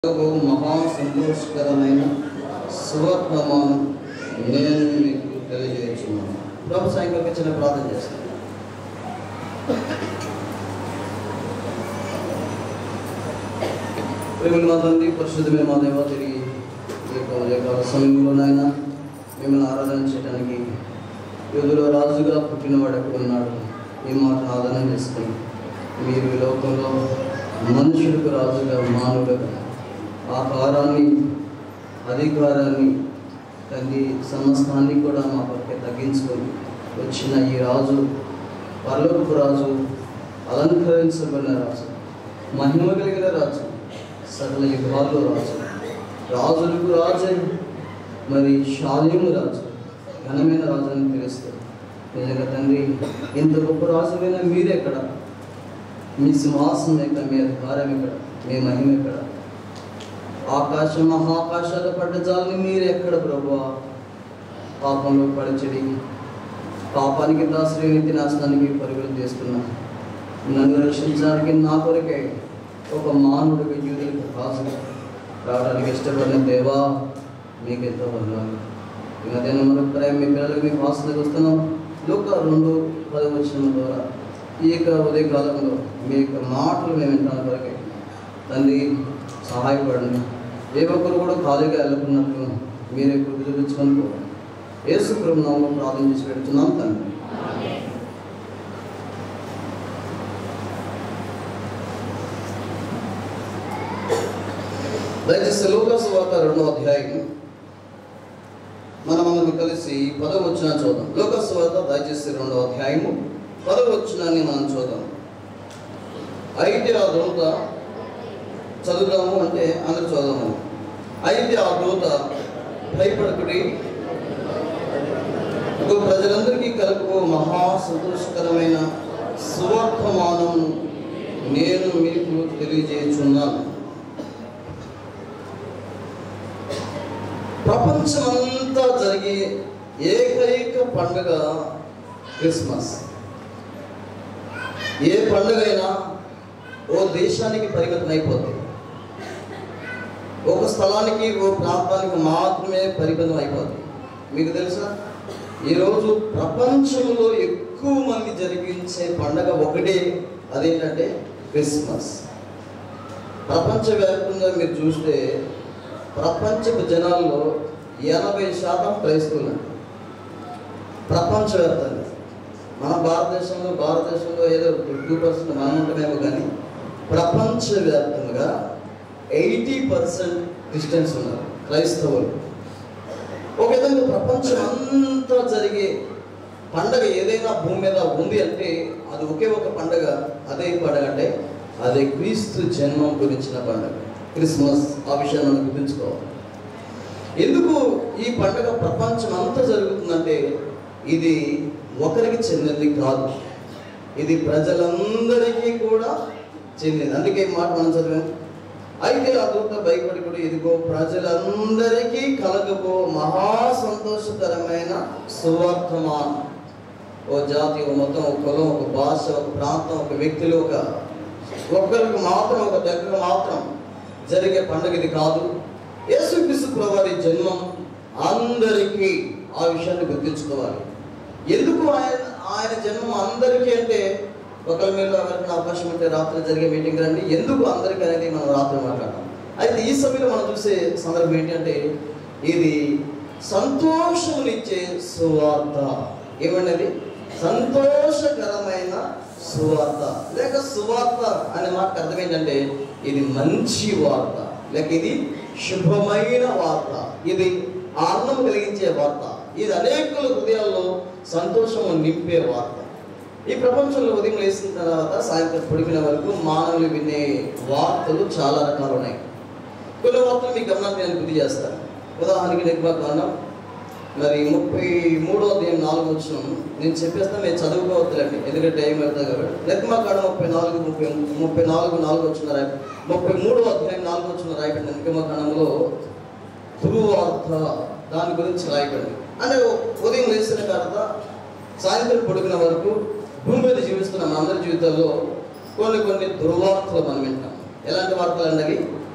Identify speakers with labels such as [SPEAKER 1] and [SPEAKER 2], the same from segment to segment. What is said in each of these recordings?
[SPEAKER 1] నాకు మహా సంతోషకరమైన సువర్తమానం నేను మీకు తెలియజేస్తున్నాను ప్రభు సాయంకాలం చిన్న ప్రార్థన చేస్తాను ప్రేమలు మా తండ్రి పరిశుద్ధమైన మా దేవ తిరిగి ఈ యొక్క ఉదయకాల సమయంలో నాయన మిమ్మల్ని ఆరాధన చేయడానికి యోధులో రాజుగా పుట్టినవాడు ఎక్కడ ఉన్నాడు ఈ మాటను ఆధారం చేసుకుని మీరు ఈ లోకంలో మనుషులకు రాజుగా మానవులుగా ఆహారాన్ని అధికారాన్ని తండ్రి సమస్తాన్ని కూడా మా పక్కకి తగ్గించుకొని వచ్చిన ఈ రాజు పర్లోకపు రాజు అలంకరించబడిన రాజు మహిమ కలిగిన రాజు సకల యుగాల్లో రాజు రాజులకు రాజు మరి శాల్యము రాజు ఘనమైన రాజు అని పిలుస్తారు నిజంగా తండ్రి ఇంత గొప్ప రాజువైనా మీరెక్కడ మీ సింహాసనం ఎక్కడ మీ అధికారం ఎక్కడ మీ మహిమ ఎక్కడ ఆకాశం మహాకాశాల పడ్డ జాలని మీరు ఎక్కడ ప్రభు పాపంలో పడిచడి పాపానికి దాశ్రీ నీతి నాశనానికి పరుగులు చేస్తున్నా నన్ను రక్షించడానికి నా కొరకే ఒక మానవుడికి యూదులకు కాసు రావడానికి ఇష్టపడిన దేవా మీకు ఎంతో వందనాలు ఈ మధ్యాహ్నం మన ప్రేమ మీ పిల్లలకి మీకు హాస్టల్కి వస్తున్నాం లోక రెండు పది వచ్చిన ద్వారా ఈ యొక్క ఉదయకాలంలో మీ యొక్క మాటలు మేము వింటాను కొరకే తండ్రి సహాయపడండి ఏ ఒక్కరు కూడా ఖాళీగా వెళ్ళకున్నట్లు మీరే కృప చూపించుకొని పోవాలి యేసు ప్రభునామంలో ప్రార్థన చేసి పెడుతున్నాం తండ్రి దయచేసి లోకాసు వార్త రెండో అధ్యాయం మనమందరం కలిసి పదవచన చూద్దాం లోకాసు వార్త దయచేసి రెండో అధ్యాయము పదవచనాన్ని మనం చూద్దాం అయితే ఆ దూత చదువుదాము అంటే అందరు చదువుదాము అయితే ఆ దూత భయపడకుడి ఇదిగో ప్రజలందరికీ కలుపు మహా సంతోషకరమైన సువర్తమానం నేను మీకు తెలియజేయుచున్నాను ప్రపంచమంతా జరిగే ఏకైక పండుగ క్రిస్మస్ ఏ పండుగైనా ఓ దేశానికి పరిమితం అయిపోతుంది ఒక స్థలానికి ఓ ప్రాంతానికి మాత్రమే పరిమితం అయిపోతుంది మీకు తెలుసా ఈరోజు ప్రపంచంలో ఎక్కువ మంది జరిగించే పండగ ఒకటే అదేంటంటే క్రిస్మస్ ప్రపంచవ్యాప్తంగా మీరు చూస్తే ప్రపంచపు జనాల్లో ఎనభై శాతం క్రైస్తవులు ప్రపంచవ్యాప్తంగా మన భారతదేశంలో భారతదేశంలో ఏదో టూ పర్సెంట్ మనం ఉంటామేమో కానీ ప్రపంచవ్యాప్తంగా ఎయిటీ పర్సెంట్ క్రిస్టియన్స్ ఉన్నారు క్రైస్తవులు ఒక విధంగా ప్రపంచం అంతా జరిగే పండగ ఏదైనా భూమి మీద ఉంది అంటే అది ఒకే ఒక పండగ అదే పండగ అంటే అదే క్రీస్తు జన్మం గురించిన పండగ క్రిస్మస్ ఆ విషయాన్ని మనం గుర్తుంచుకోవాలి ఎందుకు ఈ పండగ ప్రపంచం అంతా జరుగుతుందంటే ఇది ఒకరికి చెందినది కాదు ఇది ప్రజలందరికీ కూడా చెందింది అందుకే ఈ మాట మనం చదివాం అయితే ఆ దూత భయపడి కూడా ఇదిగో ప్రజలందరికీ కలగబో మహా సంతోషకరమైన సువర్తమానం ఓ జాతి ఒక మొత్తం ఒక కులం ఒక భాష ఒక ప్రాంతం ఒక వ్యక్తులు ఒక ఒక్కరికి మాత్రం ఒక దగ్గర మాత్రం జరిగే పండుగ ఇది కాదు యేసుక్రీస్తు ప్రభువారి జన్మం అందరికీ ఆ విషయాన్ని గుర్తించుకోవాలి ఎందుకు ఆయన ఆయన జన్మం అందరికీ అంటే ఒకరి మీరు ఎవరికైనా అవకాశం ఉంటే రాత్రి జరిగే మీటింగ్ రండి ఎందుకు అందరికీ అనేది మనం రాత్రి మాట్లాడతాం అయితే ఈ సమయంలో మనం చూసే సందర్భం ఏంటంటే ఇది సంతోషమునిచ్చే సువార్త ఏమన్నది సంతోషకరమైన సువార్త లేక సువార్త అనే మాటకు అర్థం ఏంటంటే ఇది మంచి వార్త లేక ఇది శుభమైన వార్త ఇది ఆనందం కలిగించే వార్త ఇది అనేకుల హృదయాల్లో సంతోషము నింపే వార్త ఈ ప్రపంచంలో ఉదయం లేచిన తర్వాత సాయంత్రం పొడిపిన వరకు మానవులు వినే వార్తలు చాలా రకాలు ఉన్నాయి కొన్ని వార్తలు మీ గమనాన్ని నేను గుర్తు చేస్తాను ఉదాహరణకి నిర్మాకాండం మరి ముప్పై మూడో అధ్యాయం నాలుగు వచ్చిన నేను చెప్పేస్తాను నేను చదువుకోవద్దులండి ఎందుకంటే టైం వెళ్తా కాబట్టి నిర్మాకాండం ముప్పై నాలుగు ముప్పై ముప్పై నాలుగు నాలుగు వచ్చిన రాయ ముప్పై మూడో అధ్యాయం నాలుగు వచ్చిన రాయబడింది నిర్మాకాండంలో దుర్వార్త దాని గురించి రాయబడింది అంటే ఉదయం లేచిన తర్వాత సాయంత్రం పొడిగిన వరకు భూమి మీద జీవిస్తున్న మనందరి జీవితాల్లో కొన్ని కొన్ని దుర్వార్తలు మనం వింటాం ఎలాంటి వార్తలు అన్నవి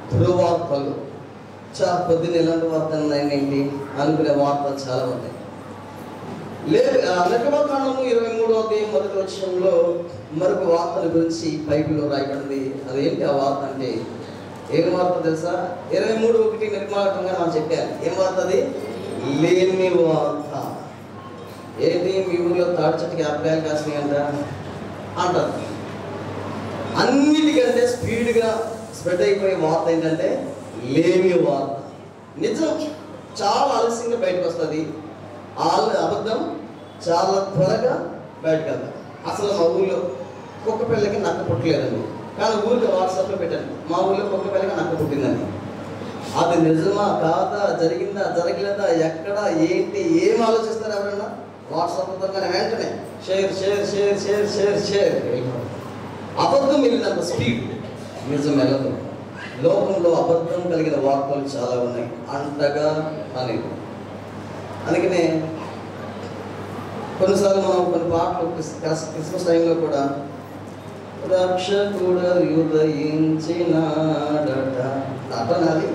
[SPEAKER 1] దుర్వార్తలు చాలా పొద్దున్న ఎలాంటి వార్తలు ఉన్నాయండి అనుకునే వార్తలు చాలా ఉన్నాయి లే లెక్కకాండము ఇరవై మూడో అధ్యాయం మొదటి వచ్చంలో మరొక వార్తల గురించి బైబిల్లో రాయబడింది అదేంటి ఆ వార్త అంటే ఏం వార్త తెలుసా ఇరవై మూడు ఒకటి నిర్మాణంగా మనం చెప్పాను ఏం వార్త అది లేని వార్త ఏంటి మీ ఊళ్ళో తాడి చెట్టుకి అబ్బాయిలు కాసినాయి అంట అంటారు అన్నిటికంటే స్పీడ్గా స్ప్రెడ్ అయిపోయే వార్త ఏంటంటే లేమి వార్త నిజం చాలా ఆలస్యంగా బయటకు వస్తుంది ఆల్ అబద్ధం చాలా త్వరగా బయటకు వెళ్తాం అసలు మా ఊళ్ళో కుక్క పిల్లకి నక్క పుట్టలేదండి కానీ ఊరికి వాట్సాప్లో పెట్టాను మా ఊళ్ళో కుక్క పిల్లకి నక్క పుట్టిందని అది నిజమా కాదా జరిగిందా జరగలేదా ఎక్కడ ఏంటి ఏం ఆలోచిస్తారు ఎవరన్నా వాట్సాప్తో కానీ వెంటనే share share share share share share అబద్ధం వెళ్ళినంత స్పీడ్ నిజం వెళ్ళదు లోకంలో అబద్ధం కలిగిన వార్తలు చాలా ఉన్నాయి అంతగా అనేది అందుకనే కొన్నిసార్లు మనం కొన్ని పాటలు క్రిస్- క్రిస్- క్రిస్మస్ టైంలో కూడా రక్షకుడ ఉదయించినాడట అట్టనాది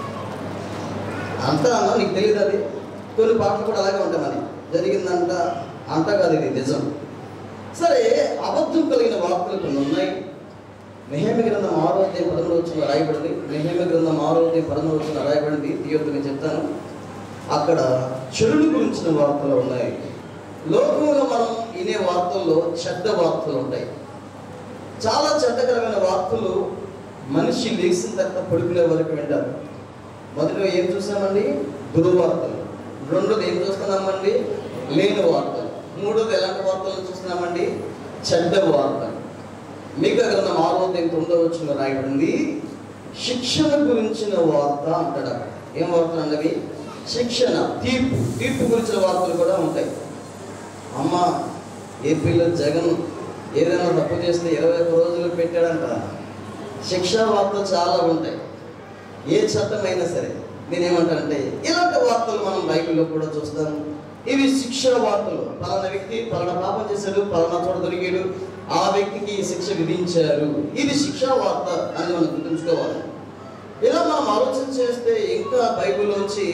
[SPEAKER 1] అంతా అన్నా నీకు తెలియదు అది కొన్ని పాటలు కూడా అలాగే ఉంటాయి మరి జరిగిందంట అంట కాదు ఇది నిజం సరే అబద్ధం కలిగిన వార్తలు కొన్ని ఉన్నాయి నెహేమి గ్రంథం ఆరోగ్యం పదమూడు వచ్చిన రాయబడింది నెహేమి గ్రంథం ఆరోగ్యం పదమూడు వచ్చిన రాయబడింది తీయొద్దు నేను చెప్తాను అక్కడ చెడుల గురించిన వార్తలు ఉన్నాయి లోకంలో మనం వినే వార్తల్లో చెడ్డ వార్తలు ఉంటాయి చాలా చెడ్డకరమైన వార్తలు మనిషి లేచిన తర్వాత పడుకునే వరకు వింటారు మొదటిగా ఏం చూసామండి దుర్వార్తలు రెండోది ఏం చూస్తున్నామండి లేని వార్తలు మూడోది ఎలాంటి వార్తలు చూస్తున్నామండి చెడ్డ వార్తలు మిగతా గ్రంథం ఆరోగ్యం తొమ్మిదో వచ్చిన రాయబడింది శిక్షణ గురించిన వార్త అంటాడు అక్కడ. ఏం వార్తలు అన్నవి శిక్షణ తీర్పు తీర్పు గురించిన వార్తలు కూడా ఉంటాయి అమ్మ ఏపీలో జగన్ ఏదైనా తప్పు చేస్తే ఇరవై ఒక్క రోజులు పెట్టాడంట శిక్షా వార్తలు చాలా ఉంటాయి ఏ చట్టమైనా సరే నేనేమంటానంటే ఇలాంటి వార్తలు మనం బైబిల్లో కూడా చూస్తాం ఇవి శిక్ష వార్తలు పలానా వ్యక్తి పలానా పాపం చేశాడు పలానా చోట దొరికాడు ఆ వ్యక్తికి ఈ శిక్ష విధించారు ఇది శిక్షా వార్త అని మనం గుర్తుంచుకోవాలి ఇలా మనం ఆలోచన చేస్తే ఇంకా బైబిల్లోంచి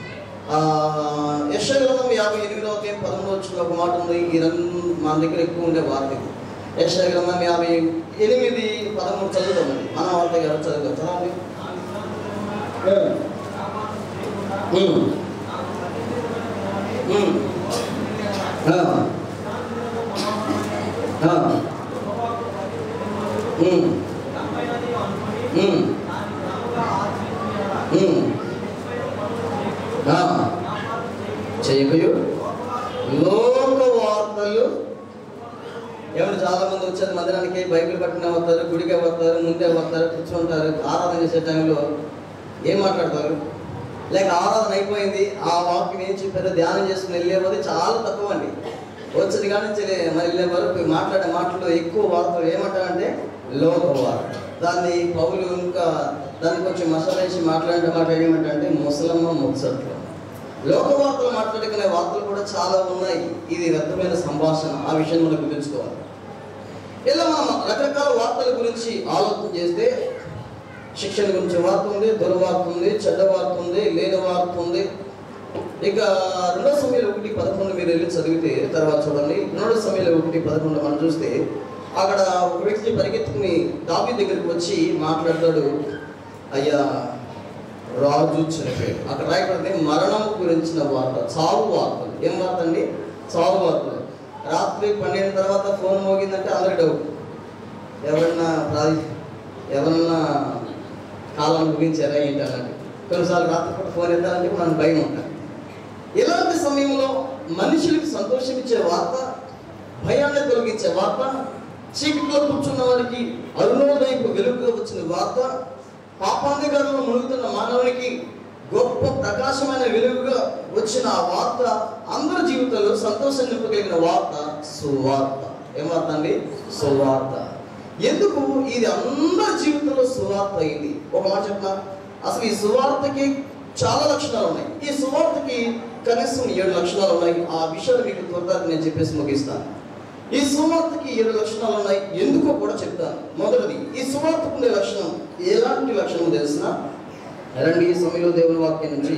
[SPEAKER 1] యశగ్రంథం యాభై ఎనిమిదవ అధ్యాయం పదమూడు వచ్చిన ఒక మాట ఉంది ఈ రెండు మన దగ్గర ఎక్కువ ఉండే వార్త ఇది యశగ్రంథం యాభై ఎనిమిది పదమూడు చదువుతామండి మన వార్త గారు చదువుతాం చదవండి ఉమ్. ఉమ్. ఆ. ఆ. ఉమ్. ఉమ్. ఉమ్. ఆ. చేయకయు లోక వార్తలు ఎవరు చాలా మంది వచ్చారు మందిరానికి బైబిల్ పట్టుకునే వస్తారు గుడికి వస్తారు ముందే వస్తారు కూర్చుంటారు ఆరాధన చేసే టైంలో ఏం మాట్లాడతారు లేక ఆరాధన అయిపోయింది ఆ వాక్యం ఏం చెప్పారో ధ్యానం చేసుకుని వెళ్ళేది చాలా తక్కువ అండి వచ్చింది కానీ నుంచి మరి వెళ్ళే వరకు మాట్లాడే మాటలు ఎక్కువ వార్తలు ఏమంటారంటే లోక వార్త దాన్ని పౌలు ఇంకా దాన్ని కొంచెం మసాలా వేసి మాట్లాడే మాట ఏమంటే ముసలమ్మ ముచ్చట్లు లోక వార్తలు మాట్లాడుకునే వార్తలు కూడా చాలా ఉన్నాయి ఇది వ్యర్థమైన సంభాషణ ఆ విషయం మనం గుర్తుంచుకోవాలి ఇలా మనం రకరకాల వార్తల గురించి ఆలోచన చేస్తే శిక్షణ గురించి వార్త ఉంది దుర్వార్త ఉంది చెడ్డ వార్త ఉంది లేని వార్త ఉంది ఇక రెండో సమయంలో ఒకటి పదకొండు మీరు వెళ్ళి చదివితే తర్వాత చూడండి రెండో సమయంలో ఒకటి పదకొండు మనం చూస్తే అక్కడ ఒక వ్యక్తి పరిగెత్తుకుని దాబి దగ్గరికి వచ్చి మాట్లాడతాడు అయ్యా రాజు చనిపోయాడు అక్కడ రాయబడితే మరణం గురించిన వార్త చావు వార్తలు ఏం వార్త అండి చావు వార్తలు రాత్రి పన్నెండు తర్వాత ఫోన్ మోగిందంటే అందరికి డౌట్ ఎవరన్నా రా- ఎవరన్నా కాలం ముగించారా ఏంటి అన్నట్టు కొన్నిసార్లు రాత్రిపూట ఫోన్ ఎత్తాలంటే మనకు భయం ఉంటుంది ఇలాంటి సమయంలో మనుషులకి సంతోషం ఇచ్చే వార్త భయాన్ని తొలగించే వార్త చీకట్లో కూర్చున్న వారికి అరుణోదయపు వెలుగుగా వచ్చిన వార్త పాపాంధకారంలో మునుగుతున్న మానవునికి గొప్ప ప్రకాశమైన వెలుగుగా వచ్చిన ఆ వార్త అందరి జీవితంలో సంతోషం నింపగలిగిన వార్త సువార్త ఏం వార్త అండి సువార్త ఎందుకు ఇది అందరి జీవితంలో సువార్త అయింది ఒక మాట చెప్పిన అసలు ఈ సువార్తకి చాలా లక్షణాలు ఉన్నాయి ఈ సువార్తకి కనీసం ఏడు లక్షణాలు ఉన్నాయి ఆ విషయాలు మీకు త్వరగా నేను చెప్పేసి ముగిస్తాను ఈ సువార్తకి ఏడు లక్షణాలు ఉన్నాయి ఎందుకో కూడా చెప్తాను మొదటిది ఈ సువార్తకు ఉండే లక్షణం ఎలాంటి లక్షణం తెలిసిన రండి ఈ సమయంలో దేవుని వాక్యం నుంచి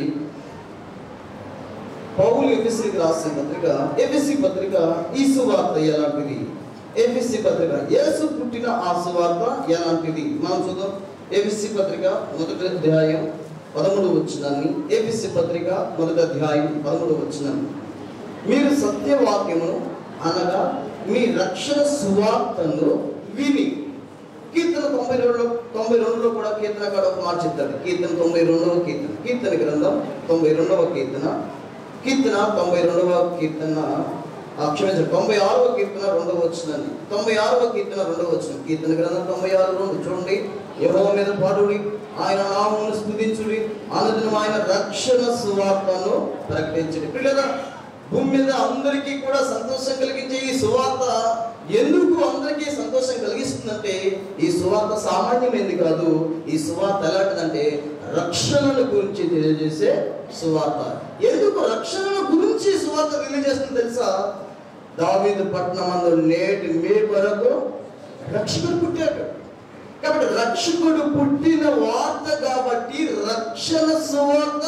[SPEAKER 1] పౌలు ఎఫ్ఎస్సికి రాసిన పత్రిక ఎఫ్ఎస్సి పత్రిక ఈ సువార్త ఎలాంటిది ఎఫ్ఎస్సి పత్రిక యేసు పుట్టిన ఆ సువార్త ఎలాంటిది మనం చూద్దాం ఎఫ్ఎస్సి పత్రిక మొదటి అధ్యాయం పదమూడు వచ్చినాన్ని ఎఫ్ఎస్సి పత్రిక మొదటి అధ్యాయం పదమూడు వచ్చినాన్ని మీరు సత్యవాక్యమును అనగా మీ రక్షణ సువార్తను విని కీర్తన తొంభై రెండు తొంభై రెండులో కూడా కీర్తన కాడ ఒక మాట చెప్తాడు కీర్తన తొంభై రెండవ కీర్తన కీర్తన గ్రంథం తొంభై రెండవ కీర్తన కీర్తన తొంభై రెండవ కీర్తన ఆ, క్షమించండి తొంభై ఆరవ కీర్తన రెండవ వచ్చిందండి తొంభై ఆరవ కీర్తన రెండవ వచ్చిన కీర్తన గ్రంథం తొంభై ఆరు రెండు చూడండి యెహోవా మీద పాడుడి ఆయన నామమును స్తుతించుడి అనుదినం ఆయన రక్షణ సువార్తను ప్రకటించుడి పిల్లల భూమి మీద అందరికీ కూడా సంతోషం కలిగించే ఈ సువార్త ఎందుకు అందరికీ సంతోషం కలిగిస్తుందంటే ఈ సువార్త సామాన్యమైనది కాదు ఈ సువార్త ఎలాంటిదంటే రక్షణను గురించి తెలియజేసే సువార్త ఎందుకు రక్షణ గురించి సువార్త తెలియజేస్తుంది తెలుసా దావీదు పట్టణమందు నేటి మే వరకు రక్షకుడు పుట్టాడు కాబట్టి రక్షకుడు పుట్టిన వార్త కాబట్టి రక్షణ సువార్త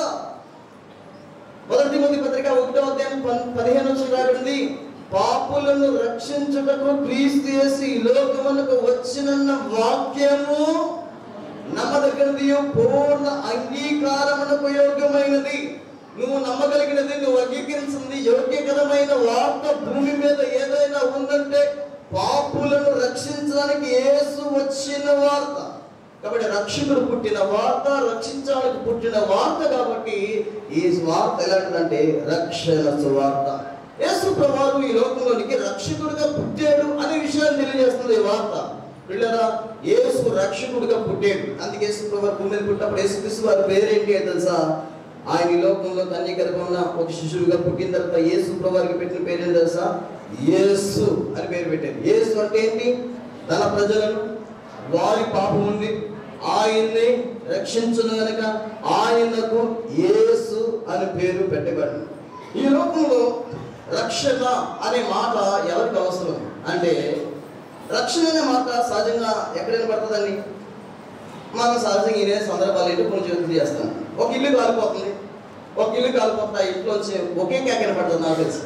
[SPEAKER 1] మొదటి మంది పత్రిక ఒకటో అధ్యాయం పన్- పదిహేను వచ్చిన రాబడింది పాపులను రక్షించుటకు క్రీస్తు యేసు ఈ లోకమునకు వచ్చినన్న వాక్యము నమ్మదగినది పూర్ణ అంగీకారమునకు యోగ్యమైనది నువ్వు నమ్మగలిగినది నువ్వు అంగీకరించింది యోగ్యకరమైన వార్త భూమి మీద ఏదైనా ఉందంటే పాపులను రక్షించడానికి యేసు వచ్చిన వార్త కాబట్టి రక్షకుడు పుట్టిన వార్త రక్షించడానికి పుట్టిన వార్త కాబట్టి ఈ వార్త ఎలాంటిదంటే రక్షణ సువార్త యేసు ప్రభువు ఈ లోకంలోనికి రక్షకుడిగా పుట్టాడు అనే విషయాన్ని తెలియజేస్తుంది ఈ వార్త పిల్లరా యేసు రక్షకుడిగా పుట్టాడు అందుకే యేసు ప్రభు భూమి మీద పుట్టినప్పుడు యేసు క్రీస్తు వారి పేరేంటి అని తెలుసా ఆయన ఈ లోకంలో కన్య గర్భంలో ఒక శిశువుగా పుట్టిన తర్వాత యేసు ప్రభువారికి పెట్టిన పేరేంటి తెలుసా యేసు అని పేరు పెట్టారు యేసు అంటే ఏంటి తన ప్రజలను వారి పాపం ఉంది ఆయన్ని రక్షించును గనక ఆయనకు యేసు అని పేరు పెట్టబడింది ఈ లోకంలో రక్షణ అనే మాట ఎవరికి అవసరం అంటే రక్షణ అనే మాట సహజంగా ఎక్కడైనా పడుతుందండి మనం సహజంగా ఇదే సందర్భాలు ఏంటో కొన్ని జీవితం చేస్తాం ఒక ఇల్లు కాలిపోతుంది ఒక ఇల్లు కాలిపోతుంది ఆ ఇంట్లోంచి ఒకే కేకన పడుతుంది నాకు తెలిసి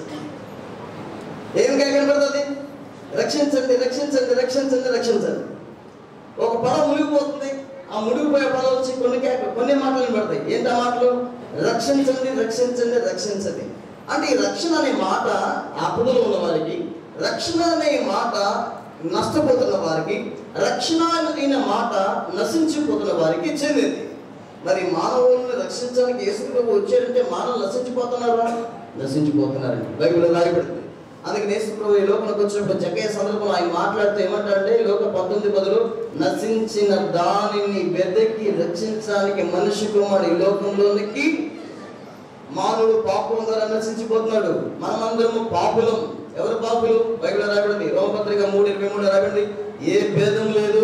[SPEAKER 1] ఏం కేకన పడుతుంది రక్షించండి రక్షించండి రక్షించండి రక్షించండి ఒక పడవ మునిగిపోతుంది ఆ మునిగిపోయే పడవ వచ్చి కొన్ని కేక కొన్ని మాటలు పడతాయి ఏంటి ఆ మాటలు రక్షించండి రక్షించండి రక్షించండి అంటే ఈ రక్షణ అనే మాట ఆపదలో ఉన్న వారికి రక్షణ అనే మాట నష్టపోతున్న వారికి రక్షణ అయిన మాట నశించిపోతున్న వారికి చెందింది మరి మానవులను రక్షించడానికి యేసుప్రభు వచ్చారంటే మానవులు నశించిపోతున్నారా నశించిపోతున్నారండి బైబిల్లో రాయబడింది అందుకని యేసుప్రభు ఈ లోకంలోకి వచ్చినప్పుడు జకయ్య సందర్భంలో ఆయన మాట్లాడుతూ ఏమంటారంటే ఈ లోక పద్దెనిమిది బదులు నశించిన దానిని వెదకి రక్షించడానికి మనిషి కుమారుడు ఈ లోకంలోనికి మానవుడు పాపం ద్వారా నశించిపోతున్నాడు మనమందరము పాపులం ఎవరు పాపులు బైబిల్ రాబడింది రోమపత్రిక మూడు ఇరవై మూడు రాబడింది ఏ భేదం లేదు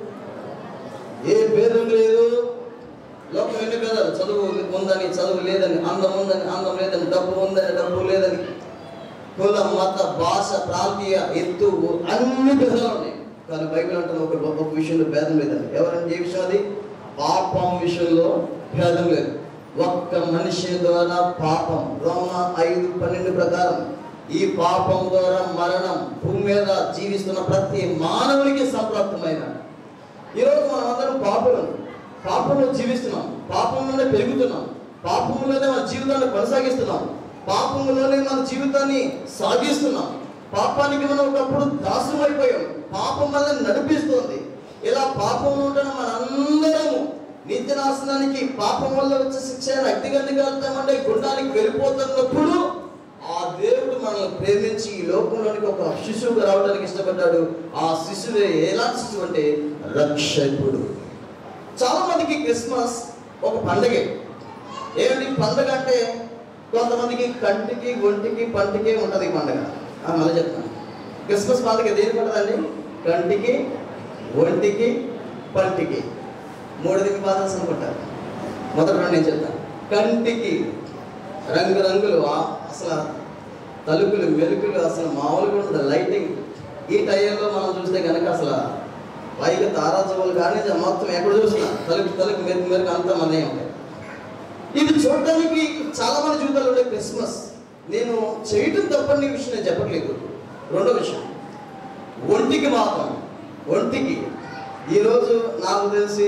[SPEAKER 1] ఏ భేదం లేదు లోకం ఎన్ని భేదాలు చదువు ఉందని చదువు లేదని అందం ఉందని అందం లేదని డబ్బు ఉందని డబ్బు లేదని కుల మత భాష ప్రాంతీయ ఎత్తు అన్ని భేదాలు ఉన్నాయి కానీ బైబిల్ అంటున్న ఒక గొప్ప విషయంలో భేదం లేదండి ఎవరంటే ఏ విషయం అది పాపం విషయంలో భేదం లేదు ఒక్క మనిషి ద్వారా పాపం రోమ ఐదు పన్నెండు ప్రకారం ఈ పాపం ద్వారా మరణం భూమి మీద జీవిస్తున్న ప్రతి మానవునికి సంప్రాప్తమైన ఈరోజు మనం అందరం పాపులం పాపంలో జీవిస్తున్నాం పాపంలోనే పెరుగుతున్నాం పాపంలోనే మన జీవితాన్ని కొనసాగిస్తున్నాం పాపంలోనే మన జీవితాన్ని సాగిస్తున్నాం పాపానికి మనం ఒకప్పుడు దాసులం అయిపోయాం పాపం వల్ల నడిపిస్తుంది ఇలా పాపంలో ఉంటున్న మనందరము నిత్య నాశనానికి పాపం వల్ల వచ్చే శిక్ష అగ్నిగండిగా వెళ్తామంటే గుండానికి వెళ్ళిపోతున్నప్పుడు ఆ దేవుడు మనల్ని ప్రేమించి ఈ లోకంలోనికి ఒక శిశువుగా రావడానికి ఇష్టపడ్డాడు ఆ శిశువు ఎలాంటి శిశువు అంటే రక్షకుడు చాలా మందికి క్రిస్మస్ ఒక పండగే ఏమిటి పండగ అంటే కొంతమందికి కంటికి ఒంటికి పంటికి ఉంటుంది ఈ పండగ ఆ, మళ్ళీ చెప్తాను క్రిస్మస్ పండుగ దేనికి ఉంటుందండి కంటికి ఒంటికి పంటికి మూడు దిక్కు బాధలు అనుకుంటారు మొదటి రెండు నేను చెప్తాను కంటికి రంగు రంగులు ఆ- అసలు తలుపులు మెలుకులు అసలు మామూలుగా ఉంటుంది లైటింగ్ ఈ టైంలో మనం చూస్తే కనుక అసలు పైగా తారాజువులు కానీ మొత్తం ఎక్కడ చూసినా తలుపు తలుపు మెరుగు మెరుగు అంతా మనమే ఉంటాయి ఇది చూడడానికి చాలా మంది జీవితాలు ఉండే క్రిస్మస్ నేను చేయటం తప్పని ఈ విషయం నేను చెప్పట్లేదు రెండో విషయం ఒంటికి మాత్రం ఒంటికి ఈరోజు నాకు తెలిసి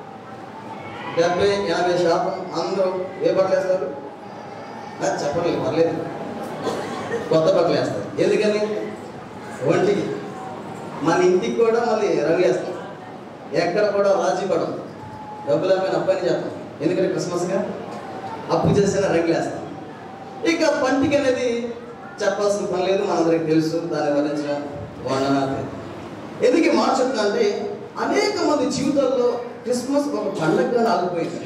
[SPEAKER 1] డెబ్బై యాభై శాతం అందరూ ఏ బట్టలు వేస్తారు నాకు చెప్పలేదు పర్లేదు కొత్త బట్టలు వేస్తారు ఎందుకని ఒంటికి మన ఇంటికి కూడా మళ్ళీ రంగు వేస్తాం ఎక్కడ కూడా రాజీ పడం డబ్బులు అమ్మిన అప్పని చేస్తాం ఎందుకంటే క్రిస్మస్గా అప్పు చేసిన రంగులు వేస్తాం ఇక పంటికి అనేది చెప్పాల్సిన పని లేదు మనందరికి తెలుసు దాన్ని వర్ణించడం వర్ణనాథం ఎందుకు ఈ మాట చెప్తా అంటే అనేక మంది జీవితాల్లో క్రిస్మస్ ఒక పండగగా ఆగిపోయింది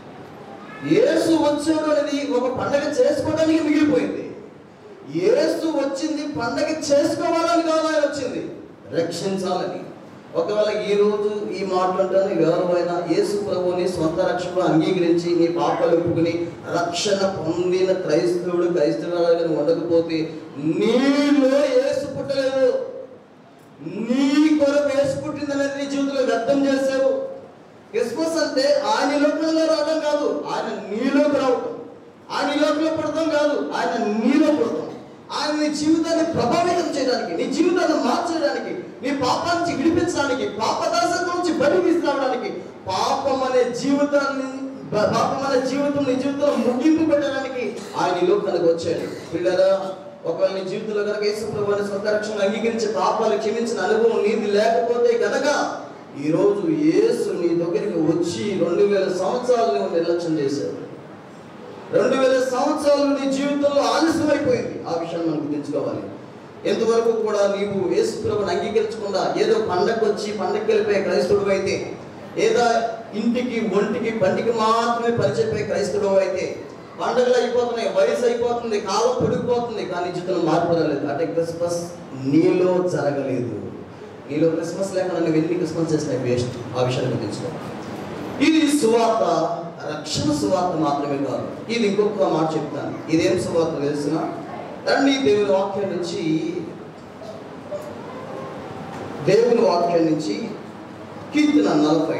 [SPEAKER 1] యేసు వచ్చాడు అనేది ఒక పండగ చేసుకోవడానికి మిగిలిపోయింది యేసు వచ్చింది పండగ చేసుకోవాలని కాదు ఆయన వచ్చింది రక్షించాలని ఒకవేళ ఈ రోజు ఈ మాట్లాడటాన్ని ఎవరైనా యేసు ప్రభుని సొంత రక్షకుడు అంగీకరించి నీ పాపాలు ఒప్పుకుని రక్షణ పొందిన క్రైస్తవుడు క్రైస్తవుడు ఉండకపోతే నీలో యేసు పుట్టలేదు నీ కొరకు యేసు పుట్టిందనేది నీ జీవితంలో వ్యక్తం చేసావు క్రిస్మస్ అంటే ఆయన లోకంలో రావడం కాదు ఆయన నీలోకి రావటం ఆయన ఈ లోకంలో పడటం కాదు ఆయన నీలో పడటం ఆయన నీ జీవితాన్ని ప్రభావితం చేయడానికి నీ జీవితాన్ని మార్చడానికి నీ పాపానికి విడిపించడానికి పాపదాసత్వం నుంచి బయట తీసుకురావడానికి పాపం అనే జీవితాన్ని బ- పాపం అనే జీవితం నీ జీవితంలో ముగింపు పెట్టడానికి ఆయన ఈ లోకానికి వచ్చాడు పిల్లరా ఒకవేళ నీ జీవితంలో కనుక యేసుప్రభుని సొంత రక్షణ అంగీకరించి పాపాలు క్షమించిన అనుభవం నీది లేకపోతే గనక ఈ రోజు యేసు నీ దగ్గరికి వచ్చి రెండు వేల సంవత్సరాలు నువ్వు నిర్లక్ష్యం చేశావు రెండు వేల సంవత్సరాలు నీ జీవితంలో ఆలస్యం అయిపోయింది ఆ విషయాన్ని మనం గుర్తించుకోవాలి ఎంతవరకు కూడా నీవు యేసుప్రభుని అంగీకరించకుండా ఏదో పండగ వచ్చి పండగకి వెళ్ళిపోయే క్రైస్తవుడు అయితే ఏదో ఇంటికి ఒంటికి పంటికి మాత్రమే పనిచెప్పే క్రైస్తవుడు అయితే పండుగలు అయిపోతున్నాయి వయసు అయిపోతుంది కాలం పొడిగిపోతుంది కానీ జీవితంలో మార్పు రాలేదు అంటే క్రిస్మస్ నీలో జరగలేదు నీలో క్రిస్మస్ లేకుండా నువ్వు ఎన్ని క్రిస్మస్ చేసినా వేస్ట్ ఆ విషయాన్ని గుర్తించుకో ఇది సువార్త రక్షణ సువార్త మాత్రమే కాదు ఇది ఇంకొక మాట చెప్తాను ఇదేం సువార్త తెలిసిన తండ్రి దేవుని వాక్యం నుంచి దేవుని వాక్యం నుంచి కీర్తన నలభై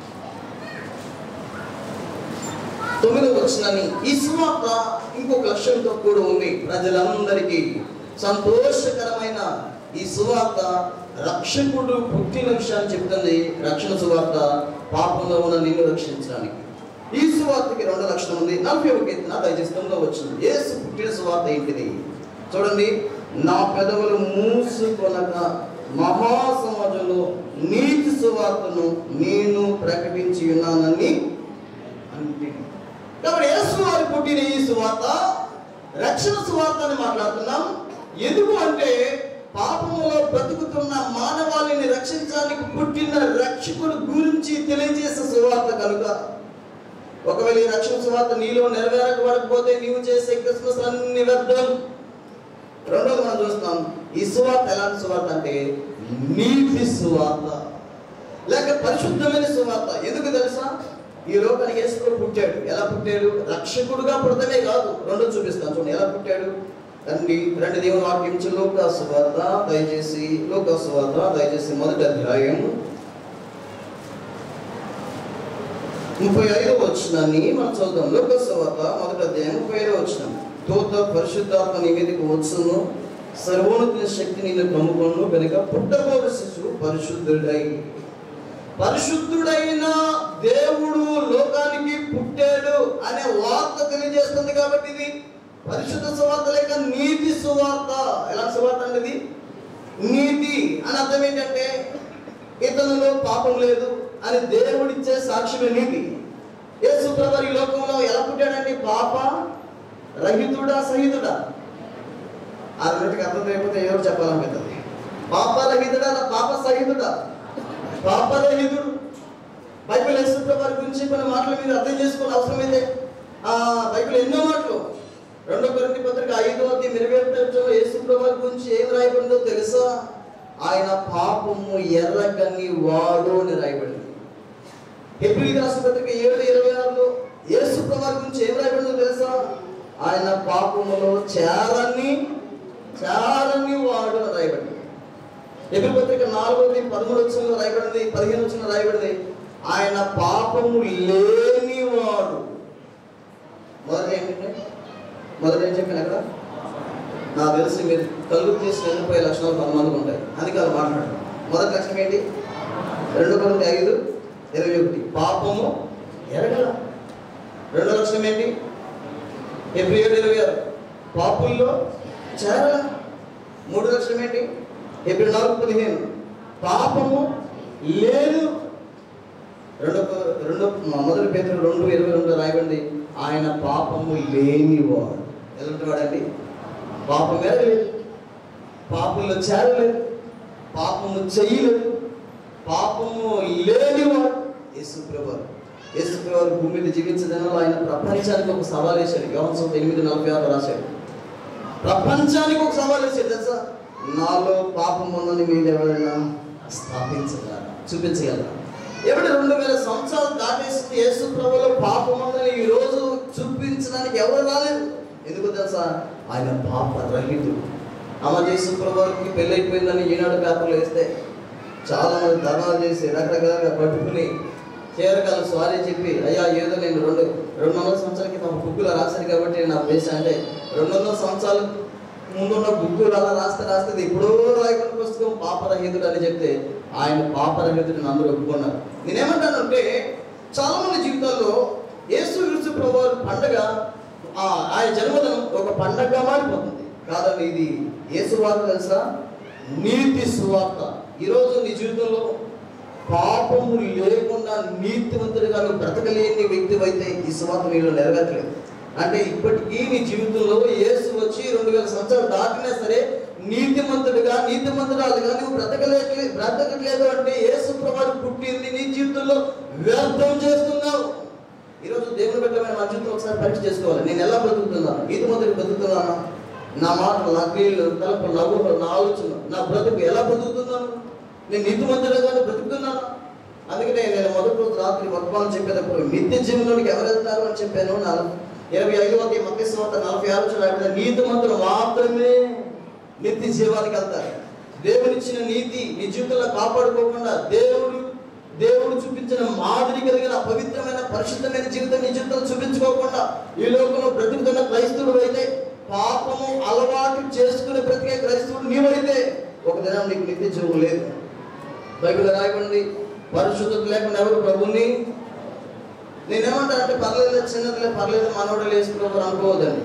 [SPEAKER 1] తొమ్మిదో వచ్చినని ఈ సువార్త ఇంకొక లక్ష్యంతో కూడా ఉంది ప్రజలందరికీ సంతోషకరమైన ఈ సువార్త రక్షకుడు పుట్టిన విషయాన్ని చెప్తుంది రక్షణ సువార్త పాపంలో ఉన్న నిన్ను రక్షించడానికి ఈ సువార్తకి రెండు లక్షణం ఉంది నలభై ఒక కీర్తన దయచేసి తొమ్మిదో వచ్చింది యేసు పుట్టిన సువార్త ఏంటిది చూడండి నా పెదవులు మూసుకొనక మహాసమాజంలో నీతి సువార్తను నేను ప్రకటించి ఉన్నానని అంటే కాబట్టి యేసు వారి పుట్టిన ఈ సువార్త రక్షణ సువార్త అని మాట్లాడుతున్నాం ఎందుకు అంటే పాపములో బ్రతుకుతున్న మానవాళిని రక్షించడానికి పుట్టిన రక్షకుడు గురించి తెలియజేసే సువార్త కనుక ఒకవేళ ఈ రక్షణ సువార్త నీలో నెరవేరకపోతే నీవు చేసే క్రిస్మస్ అన్ని వ్యర్థం రెండోది మనం చూస్తాం ఈ సువార్త ఎలాంటి సువార్త అంటే నీతి సువార్త లేక పరిశుద్ధమైన సువార్త ఎందుకు తెలుసా ఈ లోకానికి యేసుడు పుట్టాడు ఎలా పుట్టాడు రక్షకుడుగా పుడతమే కాదు రెండో చూపిస్తాను చూడండి ఎలా పుట్టాడు రండి రెండు దేవుని వాక్యం నుంచి లోకా సువార్త దయచేసి లోకా సువార్త దయచేసి మొదటి అధ్యాయం ముప్పై ఐదో వచ్చినాన్ని మనం చూద్దాం లోక సువార్త మొదటి అధ్యాయం ముప్పై ఐదో వచ్చిన దూత పరిశుద్ధాత్మ నీ మీదకి వచ్చును సర్వోన్నత శక్తి నిన్ను కమ్ముకొను కనుక పుట్టబోడు శిశువు పరిశుద్ధుడై పరిశుద్ధుడైన దేవుడు లోకానికి పుట్టాడు అనే వార్త తెలియజేస్తుంది కాబట్టి ఇది పరిశుద్ధ సువార్త లేక నీతి సువార్త ఎలా సువార్త అంటే ఇది నీతి అని అర్థం ఏంటంటే ఇతనిలో పాపం లేదు అని దేవుడిచ్చే సాక్ష్యమే నీతి యేసు ప్రభు ఈ లోకంలో ఎలా పుట్టాడంటే పాప రహితుడా సహితుడా ఆ రెండింటికి అర్థం లేకపోతే ఎవరు చెప్పాలనిపిస్తుంది పాప రహితుడా పాప సహితుడా పాపరహితుడు బైబిల్ యేసుప్రభు వారి గురించి కొన్ని మాటలు మీరు అర్థం చేసుకోవాలి అవసరమైతే ఆ బైబిల్ ఎన్నో మాటలు రెండో కొరింథీ పత్రిక ఐదో అధ్యాయం ఇరవై ఒకటో యేసుప్రభు వారి గురించి ఏం రాయబడిందో తెలుసా ఆయన పాపము ఎర్రగన్ని వాడు అని రాయబడింది హెబ్రీ రాసిన పత్రిక ఏడు ఇరవై ఆరులో యేసుప్రభు వారి గురించి ఏం రాయబడిందో తెలుసా ఆయన పాపములో చేరని చాలని వాడు అని రాయబడింది ఎదురు పత్రిక నాలుగోది పదమూడు వచ్చిన రాయబడింది పదిహేను వచ్చిన రాయబడింది ఆయన పాపము లేనివాడు మొదటి ఏంటంటే మొదటి ఏం చెప్పాను అక్కడ నాకు తెలిసి మీరు కళ్ళు తీసి వెళ్ళిపోయే లక్షణాలు కొంతమందికి ఉంటాయి అందుకే వాళ్ళు మాట్లాడారు మొదటి లక్షణం ఏంటి రెండు కొరింథీ ఐదు ఇరవై ఒకటి పాపము ఎరగల రెండో లక్షణం ఏంటి ఎబ్రి ఏడు ఇరవై ఆరు పాపుల్లో చేరల మూడు లక్షణం ఏంటి ఎబ్రి నాలుగు పదిహేను పాపము లేదు రెండు రెండు మొదటి పేతులు రెండు ఇరవై రెండు రాయబడింది ఆయన పాపము లేనివాడు ఎలాంటి వాడండి పాపం ఎరగలేదు పాపంలో చేరలేదు పాపము చెయ్యలేదు పాపము లేనివాడు యేసు ప్రభు యేసు ప్రభు భూమి మీద జీవించదనలో ఆయన ప్రపంచానికి ఒక సవాల్ వేశాడు యోహన్ ఎనిమిది నలభై ఆరు రాశాడు ప్రపంచానికి ఒక సవాల్ వేశాడు తెలుసా నాలో పాపం ఉందని మీరు ఎవరైనా స్థాపించగలరా చూపించగలరా ఎవడు రెండు వేల సంవత్సరాలు దాటేసింది యేసు ప్రభులో పాపం ఉందని ఈ రోజు చూపించడానికి ఎవరు రాలేదు ఎందుకు తెలుసా ఆయన పాప రహితుడు అమ్మ యేసు ప్రభుకి పెళ్ళైపోయిందని ఈనాడు పేపర్లు వేస్తే చాలా మంది ధర్నాలు చేసి రకరకాలుగా పట్టుకుని చీరకాలు స్వారీ చెప్పి అయ్యా ఏదో నేను రెండు రెండు వందల సంవత్సరాల క్రితం బుక్కులో రాశాను కాబట్టి నా ప్లేస్ అంటే రెండు వందల సంవత్సరాలు ముందున్న బుక్కు అలా రాస్తే రాస్తే ఇది ఎప్పుడో రాయకున్న పుస్తకం పాపరహితుడు అని చెప్తే ఆయన పాపరహితుడిని అందరూ ఒప్పుకున్నారు నేనేమంటానంటే చాలా మంది జీవితాల్లో యేసు క్రీస్తు ప్రభు పండగ ఆ, ఆయన జన్మదినం ఒక పండగగా మారిపోతుంది కాదండి ఇది ఏ సువార్త తెలుసా నీతి సువార్త ఈరోజు నీ జీవితంలో పాపము లేకుండా నీతివంతుడిగా నువ్వు బ్రతకలేని వ్యక్తి అయితే ఈ సువార్త నీలో నెరవేర్చలేదు అంటే ఇప్పటికీ నీ జీవితంలో యేసు వచ్చి రెండు వేల సంవత్సరాలు దాటినా సరే నీతిమంతుడిగా నీతిమంతురాలుగా నువ్వు బ్రతకలేదు బ్రతకట్లేదు అంటే యేసు ప్రభావం పుట్టింది నీ జీవితంలో వ్యర్థం చేస్తున్నావు ఈరోజు దేవుని బిడ్డమైన నా జీవితం ఒకసారి పరీక్ష చేసుకోవాలి నేను ఎలా బ్రతుకుతున్నాను నీతిమంతుడికి బ్రతుకుతున్నానా నా మాటలు నా క్రియలు తలపు నా ఊహ నా ఆలోచన నా బ్రతుకు ఎలా బ్రతుకుతున్నాను నేను నీతిమంతుడుగానే బ్రతుకుతున్నాను అందుకనే నేను మొదటి రోజు రాత్రి వర్తమానం చెప్పేటప్పుడు నిత్య జీవనంలోకి ఎవరు వెళ్తారు అని చెప్పాను నా ఇరవై ఐదు వందల మధ్య సంవత నలభై ఆరు వచ్చిన నీతిమంతులు మాత్రమే నిత్య జీవానికి వెళ్తారు దేవునిచ్చిన నీతి నీ జీవితంలో కాపాడుకోకుండా దేవుడు దేవుడు చూపించిన మాదిరి కలిగిన పవిత్రమైన పరిశుద్ధమైన జీవితం నీ జీవితంలో చూపించుకోకుండా ఈ లోకంలో బ్రతుకుతున్న క్రైస్తవుడు అయితే పాపము అలవాటు చేసుకుని బ్రతికే క్రైస్తవుడు నీవైతే ఒక దినం నీకు నిత్య జీవం లేదు బైబిల్ రాయబడింది పరిశుద్ధత లేకుండా ఎవరు ప్రభుని నేనేమంటా అంటే పర్లేదు చిన్నదిలే పర్లేదు మనోడు వేసుకున్నారు అనుకోవద్దండి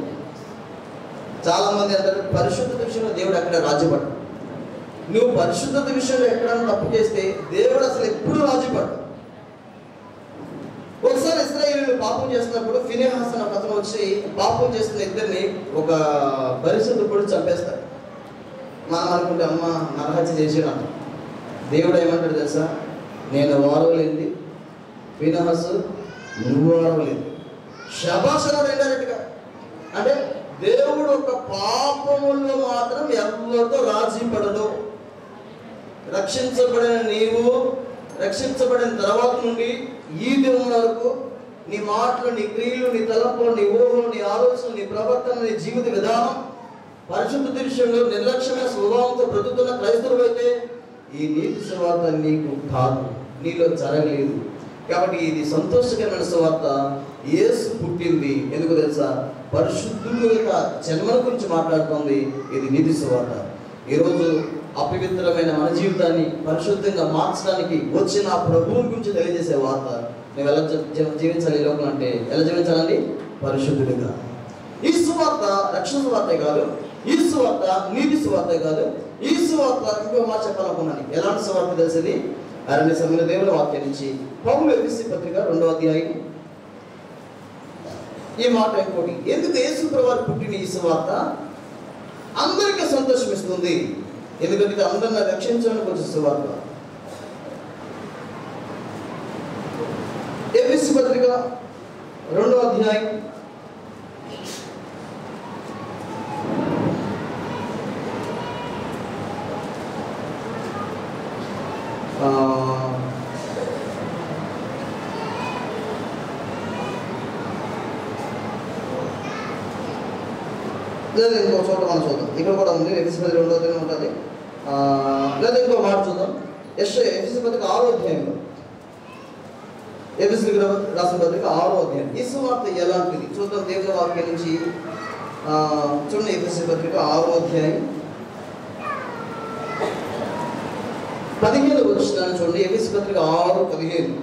[SPEAKER 1] చాలా మంది అంటారు పరిశుద్ధత విషయంలో దేవుడు అక్కడ రాజ్యపడ్డు నువ్వు పరిశుద్ధత విషయంలో ఎక్కడైనా తప్పు చేస్తే దేవుడు అసలు ఎప్పుడు రాజీపడ్డు ఒకసారి ఇస్రాయేలీలు పాపం చేస్తున్నప్పుడు ఫినేహాస్ అనే ఒక అతను వచ్చి పాపం చేస్తున్న ఇద్దరిని ఒక పరిశుద్ధ కూడా చంపేస్తాడు మనం అనుకుంటే అమ్మ నరహత్య చేసినట్టు దేవుడు ఏమంటాడు తెలుసా నేను వారవలేంది ఫినహస్ నువ్వు వారవలేదు శబాసనాడు ఇండైరెక్ట్గా అంటే దేవుడు ఒక పాపముల్లో మాత్రం ఎవరితో రాజీ పడడు రక్షించబడిన నీవు రక్షించబడిన తర్వాత నుండి ఈ దినం వరకు నీ మాటలు నీ క్రియలు నీ తలంపులు నీ ఊహలు నీ ఆలోచనలు నీ ప్రవర్తన నీ జీవిత విధానం పరిశుద్ధ విషయంలో నిర్లక్ష్యమైన స్వభావంతో బ్రతుకుతున్న క్రైస్తవులు అయితే ఈ నీతి సువార్త నీకు కాదు నీలో జరగలేదు కాబట్టి ఇది సంతోషకరమైన సువార్త యేసు పుట్టింది ఎందుకు తెలుసా పరిశుద్ధుడు యొక్క జన్మల గురించి మాట్లాడుతోంది ఇది నీతి సువార్త ఈరోజు అపవిత్రమైన మన జీవితాన్ని పరిశుద్ధంగా మార్చడానికి వచ్చిన ఆ ప్రభువుని గురించి తెలియజేసే వార్త నువ్వు ఎలా జీ- జీ- జీవించాలి ఈ లోకం అంటే ఎలా జీవించాలండి పరిశుద్ధుడిగా ఈ సువార్త రక్షణ సువార్తే కాదు ఈ సువార్త నీతి సువార్తే కాదు ఈ సువార్త ఇంకో మాట చెప్పాలనుకున్నాను ఎలాంటి సువార్త తెలిసింది అరణ్య సమయంలో దేవుని వాక్యం నుంచి పౌలు ఎఫ్ఎస్సి పత్రిక రెండవ అధ్యాయం ఈ మాట ఇంకోటి ఎందుకు యేసు ప్రభువారు పుట్టిన ఈ సువార్త అందరికీ సంతోషం ఇస్తుంది ఎందుకంటే ఇది అందరిని రక్షించడానికి వచ్చే సువార్త ఎఫ్ఎస్సి పత్రిక రెండవ అధ్యాయం ఆ, లేదా ఇంకో చోట మనం చూద్దాం ఇక్కడ కూడా ఉంది ఎఫ్ఎస్ పత్రిక రెండో అధ్యాయం ఉంటుంది ఆ, లేదా ఇంకో మాట చూద్దాం ఎస్ ఎఫ్ఎస్ పత్రిక ఆరో అధ్యాయంలో ఎఫ్ఎస్ రాసిన పత్రిక ఆరో అధ్యాయం ఈ సువార్త ఎలాంటిది చూద్దాం దేవుని వాక్యం నుంచి ఆ, చూడండి ఎఫ్ఎస్ పత్రిక ఆరో అధ్యాయం పదిహేను వచ్చినాను చూడండి ఎఫ్ఎస్ పత్రిక ఆరు పదిహేను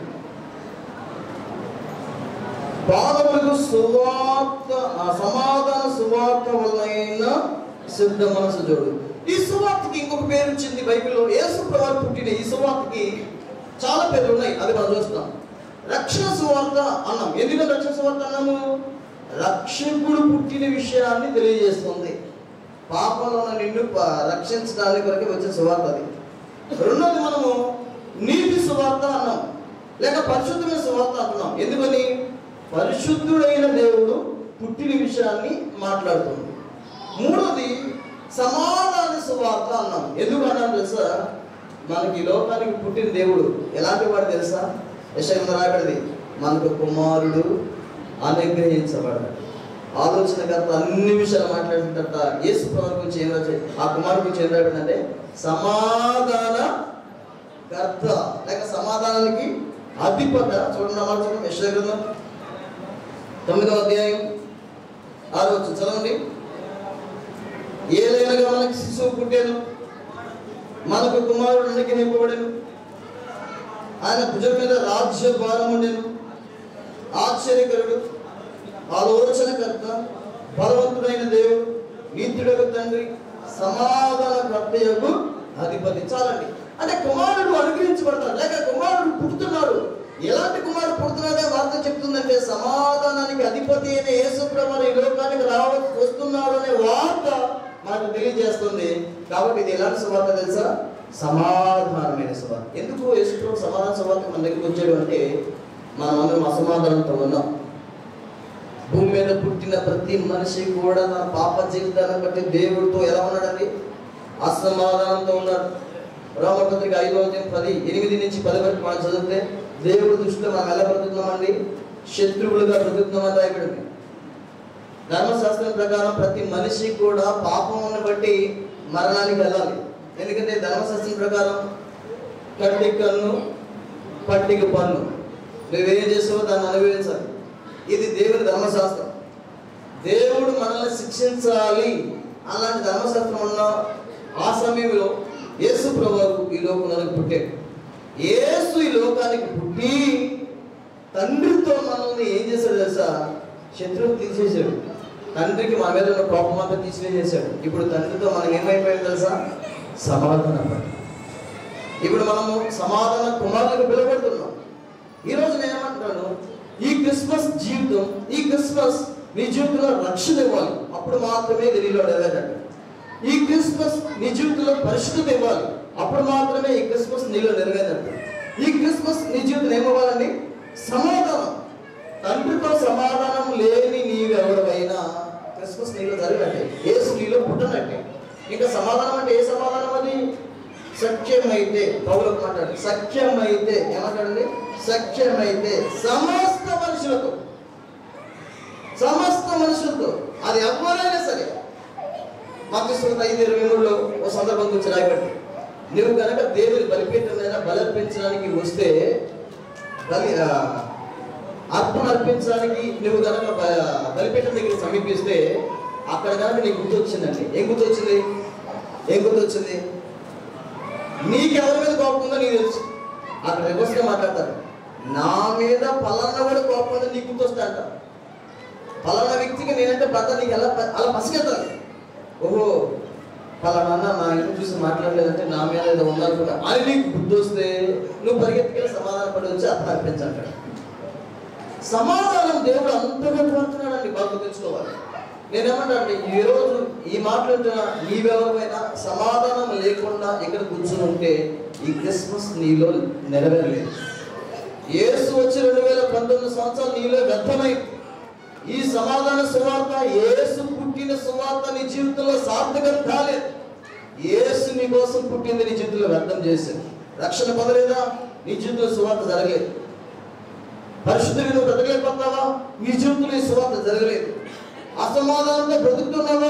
[SPEAKER 1] పాదములకు సువార్త ఆ సమాధాన సువార్త వలన సిద్ధ మనసు జోడు ఈ సువార్తకి ఇంకొక పేరు వచ్చింది బైబిల్లో యేసు ప్రభు పుట్టిన ఈ సువార్తకి చాలా పేర్లు ఉన్నాయి అది మనం చూస్తాం రక్షణ సువార్త అన్నాం ఎందుకు రక్షణ సువార్త అన్నాము రక్షకుడు పుట్టిన విషయాన్ని తెలియజేస్తుంది పాపంలో ఉన్న నిన్ను ప- రక్షించడానికి కొరకు వచ్చిన సువార్త అది రెండోది మనము నీతి సువార్త అన్నాం లేక పరిశుద్ధమైన సువార్త అంటున్నాం ఎందుకని పరిశుద్ధుడైన దేవుడు పుట్టిన విషయాన్ని మాట్లాడుతుంది మూడోది సమాధాన సువార్త అన్నాం ఎందుకు అన్నాం తెలుసా మనకి ఈ లోకానికి పుట్టిన దేవుడు ఎలాంటి వాడు తెలుసా యశంలో రాబడింది మనకు కుమారుడు అనుగ్రహించబడ్డాడు ఆలోచనకర్త అన్ని విషయాలు మాట్లాడిన తర్వాత యేసు ప్రభు గురించి ఏం రాశాడు ఆ కుమారుడు గురించి ఏం రాబడిందంటే సమాధాన కర్త లేక సమాధానానికి అధిపత చూడండి మాట చూడండి యశ్వ గ్రంథం తొమ్మిదవ అధ్యాయం ఆరో వచ్చు చదవండి ఏలైనగా మనకి శిశువు పుట్టాను మనకు కుమారుడు అనుగ్రహింపబడెను ఆయన భుజం మీద రాజ్య భారం ఉండెను ఆశ్చర్యకరుడు ఆలోచనకర్త బలవంతుడైన దేవుడు నీతుడకు తండ్రి సమాధానకర్త యొక్క అధిపతి చాలండి అంటే కుమారుడు అనుగ్రహించబడతాడు లేక కుమారుడు పుడుతున్నాడు ఎలాంటి కుమారుడు పుడుతున్నాడే వార్త చెప్తుందంటే సమాధానానికి అధిపతి అయిన యేసు ప్రభు ఈ లోకానికి రావ వస్తున్నాడు అనే వార్త మనకు తెలియజేస్తుంది కాబట్టి ఇది ఎలాంటి సువార్త తెలుసా సమాధానమైన సువార్త ఎందుకు యేసు ప్రభు సమాధాన సువార్త మన దగ్గరికి వచ్చాడు అంటే మనం అందరం అసమాధానంతో ఉన్నాం భూమి మీద పుట్టిన ప్రతి మనిషి కూడా తన పాప జీవితాన్ని బట్టి దేవుడితో ఎలా ఉన్నాడండి అసమాధానంతో ఉన్నాడు రోమపత్రిక ఐదో అధ్యాయం పది ఎనిమిది నుంచి పది వరకు మనం చదివితే దేవుడి దృష్టిలో మనం ఎలా బ్రతుకుతున్నామండి శత్రువులుగా బ్రతుకుతున్నామని రాయబడింది ధర్మశాస్త్రం ప్రకారం ప్రతి మనిషి కూడా పాపమును బట్టి మరణానికి వెళ్ళాలి ఎందుకంటే ధర్మశాస్త్రం ప్రకారం కట్టి కన్ను పట్టిక పన్ను నువ్వేం చేసావో దాన్ని అనుభవించాలి ఇది దేవుని ధర్మశాస్త్రం దేవుడు మనల్ని శిక్షించాలి అలాంటి ధర్మశాస్త్రం ఉన్న ఆ సమయంలో యేసు ప్రభు ఈ లోకంలోకి పుట్టాడు యేసు ఈ లోకానికి పుట్టి తండ్రితో మనల్ని ఏం చేశాడు తెలుసా శత్రువు తీసేశాడు తండ్రికి మన మీద ఉన్న కోపం అంతా తీసివేసేసాడు ఇప్పుడు తండ్రితో మనం ఏమైపోయాం తెలుసా సమాధానం ఇప్పుడు మనము సమాధాన కుమారులకు పిలువబడుతున్నాం ఈరోజు నేను ఏమంటున్నాను ఈ క్రిస్మస్ జీవితం ఈ క్రిస్మస్ నీ జీవితంలో రక్షణ ఇవ్వాలి అప్పుడు మాత్రమే ఇది నీలో నెరవేరండి ఈ క్రిస్మస్ నీ జీవితంలో పరిశుద్ధత ఇవ్వాలి అప్పుడు మాత్రమే ఈ క్రిస్మస్ నీలో నెరవేరండి ఈ క్రిస్మస్ నీ జీవితం ఏమవ్వాలండి సమాధానం తండ్రితో సమాధానం లేని నీవెవరివైనా క్రిస్మస్ నీలో జరిగినట్టే ఏసు నీలో పుట్టనట్టే ఇంకా సమాధానం అంటే ఏ సమాధానం అది సత్యమైతే పౌలకు మాట్లాడు సత్యమైతే ఏమంటాడండి సత్యమైతే సమస్త మనుషులతో సమస్త మనుషులతో అది ఎవరైనా సరే మధ్యస్థులతో ఐదు ఇరవై మూడులో ఒక సందర్భం గురించి రాయబడి నువ్వు కనుక దేవుని బలిపీఠం మీద బలర్పించడానికి వస్తే బలి ఆ, అర్పణ అర్పించడానికి నువ్వు కనుక బ- బలిపీఠం దగ్గర సమీపిస్తే అక్కడ కనుక నీకు గుర్తు వచ్చిందండి ఏం గుర్తు వచ్చింది ఏం గుర్తు వచ్చింది నీకెవరి మీద కోపం ఉందో నీకు తెలుసు అక్కడ రివర్స్గా మాట్లాడతారు నా మీద పలానా వాడు కోపం ఉందో నీకు గుర్తు వస్తా అంట పలానా వ్యక్తికి నేనంటే భర్త నీకు ఎలా ప- అలా పసిగెత్తాలి ఓహో పలానా అన్న నా ఇంటి చూసి మాట్లాడలేదంటే నా మీద ఏదో ఉందనుకున్నా అని నీకు గుర్తు వస్తే నువ్వు పరిగెత్తుకెళ్ళి సమాధాన పడి వచ్చి అతను అర్పించంటాడు సమాధానం దేవుడు అంతగా కోరుతున్నాడని బాగా తెలుసుకోవాలి నేనేమంటే ఈ రోజు ఈ మాట్లాడుతున్న నీవెవరైనా సమాధానం లేకుండా ఇక్కడ కూర్చుని ఉంటే ఈ క్రిస్మస్ నీలో నెరవేరలేదు యేసు వచ్చి రెండు వేల పంతొమ్మిది సంవత్సరాలు నీలో వ్యర్థమై ఈ సమాధాన సువార్త యేసు పుట్టిన సువార్త నీ జీవితంలో సార్థకం కాలేదు యేసు నీ కోసం పుట్టింది నీ జీవితంలో వ్యర్థం చేసింది రక్షణ పొందలేదా నీ జీవితంలో సువార్త జరగలేదు పరిశుద్ధులు నువ్వు బ్రతకలేకపోతున్నావా నీ జీవితంలో ఈ సువార్త జరగలేదు అసమాధానంతో బ్రతుకుతున్నావా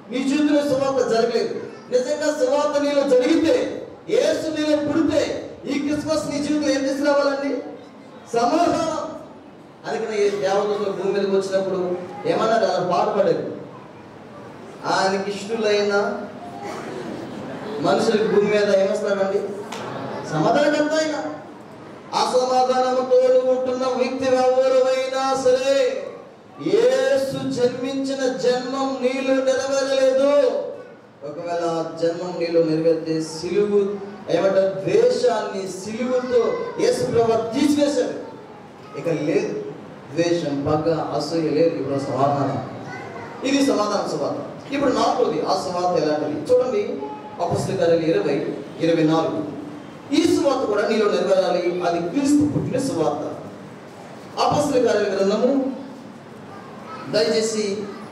[SPEAKER 1] నీ జీవితంలో సువార్త జరగలేదు నిజంగా సువార్త నీలో జరిగితే ఏసు నీలో పుడితే ఈ క్రిస్మస్ నీ జీవితంలో ఏం తీసుకురావాలండి సమాధానం అందుకని ఈ దేవతలు భూమి మీదకి వచ్చినప్పుడు ఏమన్నారు అలా పాట పాడారు ఆయనకి ఇష్టలైన మనుషులకి భూమి మీద ఏమొస్తాడండి సమాధానకర్త ఆయన అసమాధానంతో ఉంటున్న వ్యక్తి ఎవరైనా సరే యేసు జన్మించిన జన్మం నీలో నెరవేరలేదు ఒకవేళ ఆ జన్మం నీలో నెరవేరితే సిలువు ఏమంటారు ద్వేషాన్ని సిలువుతో యేసు ప్రభు తీసివేశాడు ఇక లేదు ద్వేషం పగ అసూయ లేదు ఇప్పుడు సమాధానం ఇది సమాధాన సువార్త ఇప్పుడు నాలుగోది ఆ సువార్త ఎలాంటిది చూడండి అపస్తుల కార్యాలు ఇరవై ఇరవై నాలుగు ఈ సువార్త కూడా నీలో నెరవేరాలి అది క్రీస్తు పుట్టిన సువార్త అపస్తుల కార్యాల గ్రంథము దయచేసి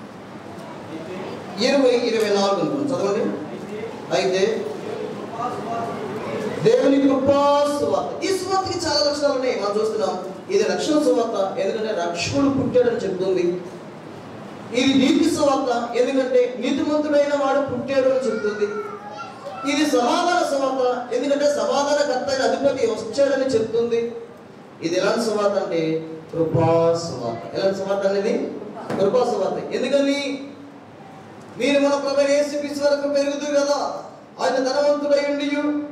[SPEAKER 1] ఇరవై ఇరవై నాలుగు అనుకోండి చదవండి అయితే దేవుని కృపా సువార్త ఈ సువార్తకి చాలా లక్షణాలు ఉన్నాయి మనం చూస్తున్నాం ఇది రక్షణ సువార్త ఎందుకంటే రక్షకుడు పుట్టాడని చెప్తుంది ఇది నీతి సువార్త ఎందుకంటే నీతిమంతుడైన వాడు పుట్టాడు అని చెప్తుంది ఇది సమాధాన సువార్త ఎందుకంటే సమాధానకర్త అయిన అధిపతి వచ్చాడని చెప్తుంది ఇది ఎలాంటి సువార్త అంటే కృపా సువార్త ఎలాంటి సువార్త అనేది కృపా సువార్త ఎందుకని మీరు మన ప్రభు యేసుక్రీస్తు వరకు పెరుగుతుంది కదా ఆయన ధనవంతుడై ఉండి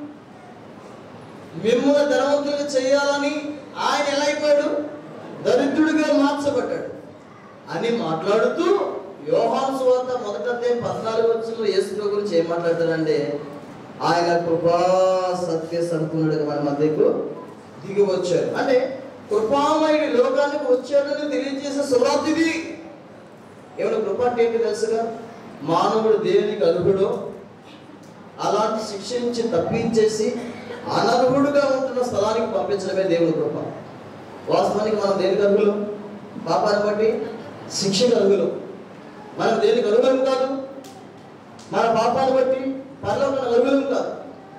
[SPEAKER 1] మిమ్మల్ని ధనవంతులుగా చేయాలని ఆయన ఎలా అయిపోయాడు దరిద్రుడిగా మార్చబడ్డాడు అని మాట్లాడుతూ యోహాను సువార్త మొదట అధ్యాయం పద్నాలుగు వచ్చిన యేసు గురించి ఏం మాట్లాడతాడంటే ఆయన కృపా సత్య సంపూర్ణుడిగా మన మధ్యకు దిగి వచ్చాడు అంటే కృపామయుడి లోకానికి వచ్చాడని తెలియజేసే సువార్త ఇది ఏమైనా కృప అంటే ఏంటి తెలుసుగా మానవుడు దేవునికి అర్హుడో అలాంటి శిక్షించి తప్పించేసి అనర్హుడుగా ఉంటున్న స్థలానికి పంపించడమే దేవుని కృప వాస్తవానికి మనం దేనికి అర్హులు పాపాన్ని బట్టి శిక్షకు అర్హులు మనం దేనికి అర్హులం కాదు మన పాపాన్ని బట్టి పరలోకం అర్హులం కాదు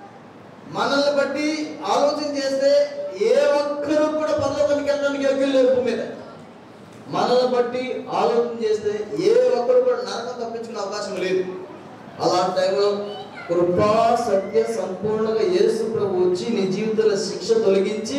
[SPEAKER 1] మనల్ని బట్టి ఆలోచన చేస్తే ఏ ఒక్కరు కూడా పరలోకానికి వెళ్ళడానికి యోగ్యులు లేరు భూమి మీద మనల్ని బట్టి ఆలోచన చేస్తే ఏ ఒక్కరు కూడా నరకం తప్పించుకునే అవకాశం లేదు అలాంటి టైంలో కృపా సత్య సంపూర్ణంగా యేసు ప్రభు వచ్చి నీ జీవితంలో శిక్ష తొలగించి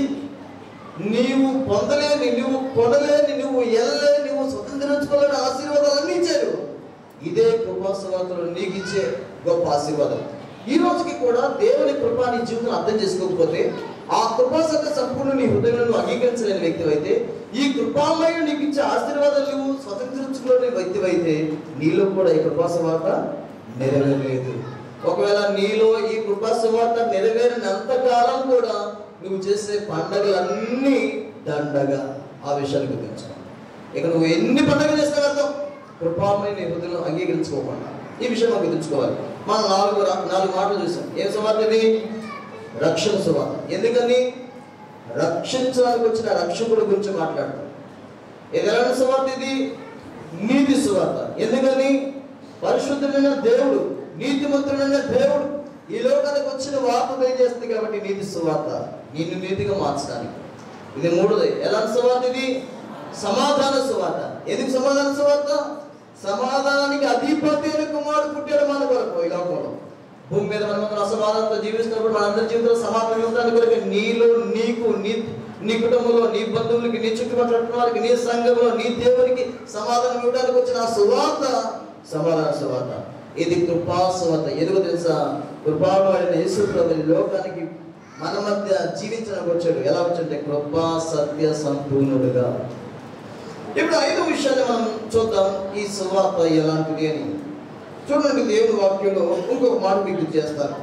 [SPEAKER 1] నీవు పొందలేని నువ్వు కొనలేని నువ్వు ఎల్లలేని నువ్వు స్వతంత్రించుకోలేని ఆశీర్వాదాలన్నీ ఇచ్చారు ఇదే కృపాసువార్తలు నీకు ఇచ్చే గొప్ప ఆశీర్వాదం ఈ రోజుకి కూడా దేవుని కృప నీ జీవితం అర్థం చేసుకోకపోతే ఆ కృపా సత్య సంపూర్ణ నీ హృదయంలో నువ్వు అంగీకరించలేని వ్యక్తి అయితే ఈ కృపామయుడు నీకు ఇచ్చే ఆశీర్వాదాలు నువ్వు స్వతంత్రించుకోలేని వ్యక్తి అయితే నీలో కూడా ఈ కృపా సువార్త నెరవేరలేదు ఒకవేళ నీలో ఈ కృపా సువార్త నెరవేరినంత కాలం కూడా నువ్వు చేసే పండగలన్నీ దండగా ఆ విషయాన్ని గుర్తించుకో ఇక నువ్వు ఎన్ని పండుగలు చేసినా వెళ్తావు కృపామయ నీ హృదయంలో అంగీకరించుకోకుండా ఈ విషయం మనం గుర్తుంచుకోవాలి మనం నాలుగు రా- నాలుగు మాటలు చూసాం ఏం సువార్త ఇది రక్షణ సువార్త ఎందుకని రక్షించడానికి వచ్చిన రక్షకుడు గురించి మాట్లాడతాం ఇది ఎలాంటి సువార్త ఇది నీతి సువార్త ఎందుకని పరిశుద్ధమైన దేవుడు నీతిమంతుడైన దేవుడు ఈ లోకానికి వచ్చిన వార్త తెలియజేస్తుంది కాబట్టి నీతి సువార్త నిన్ను నీతిగా మార్చడానికి ఇది మూడోది ఎలాంటి సువార్త ఇది సమాధాన సువార్త ఎందుకు సమాధాన సువార్త సమాధానానికి అధిపతి అయిన కుమారుడు పుట్టాడు మన కొరకు ఈ లోకంలో భూమి మీద మనం అసమాధానంతో జీవిస్తున్నప్పుడు మనందరి జీవితంలో సమాధానం ఇవ్వడానికి కొరకు నీలో నీకు నీ నీ కుటుంబంలో నీ బంధువులకి నీ చుట్టుపక్కల ఉన్న వారికి నీ సంఘంలో నీ దేవునికి సమాధానం ఇవ్వడానికి వచ్చిన ఆ సువార్త సమాధాన సువార్త ఇది కృపా సువార్త ఎందుకు తెలుసా కృపావాడిన యేసు ప్రభు ఈ లోకానికి మన మధ్య జీవించడానికి వచ్చాడు ఎలా వచ్చాడంటే కృపా సత్య సంపూర్ణుడుగా ఇప్పుడు ఐదు విషయాలు మనం చూద్దాం ఈ సువార్త ఎలాంటిది అని చూడండి దేవుని వాక్యంలో ఇంకొక మాట మీకు గుర్తు చేస్తాను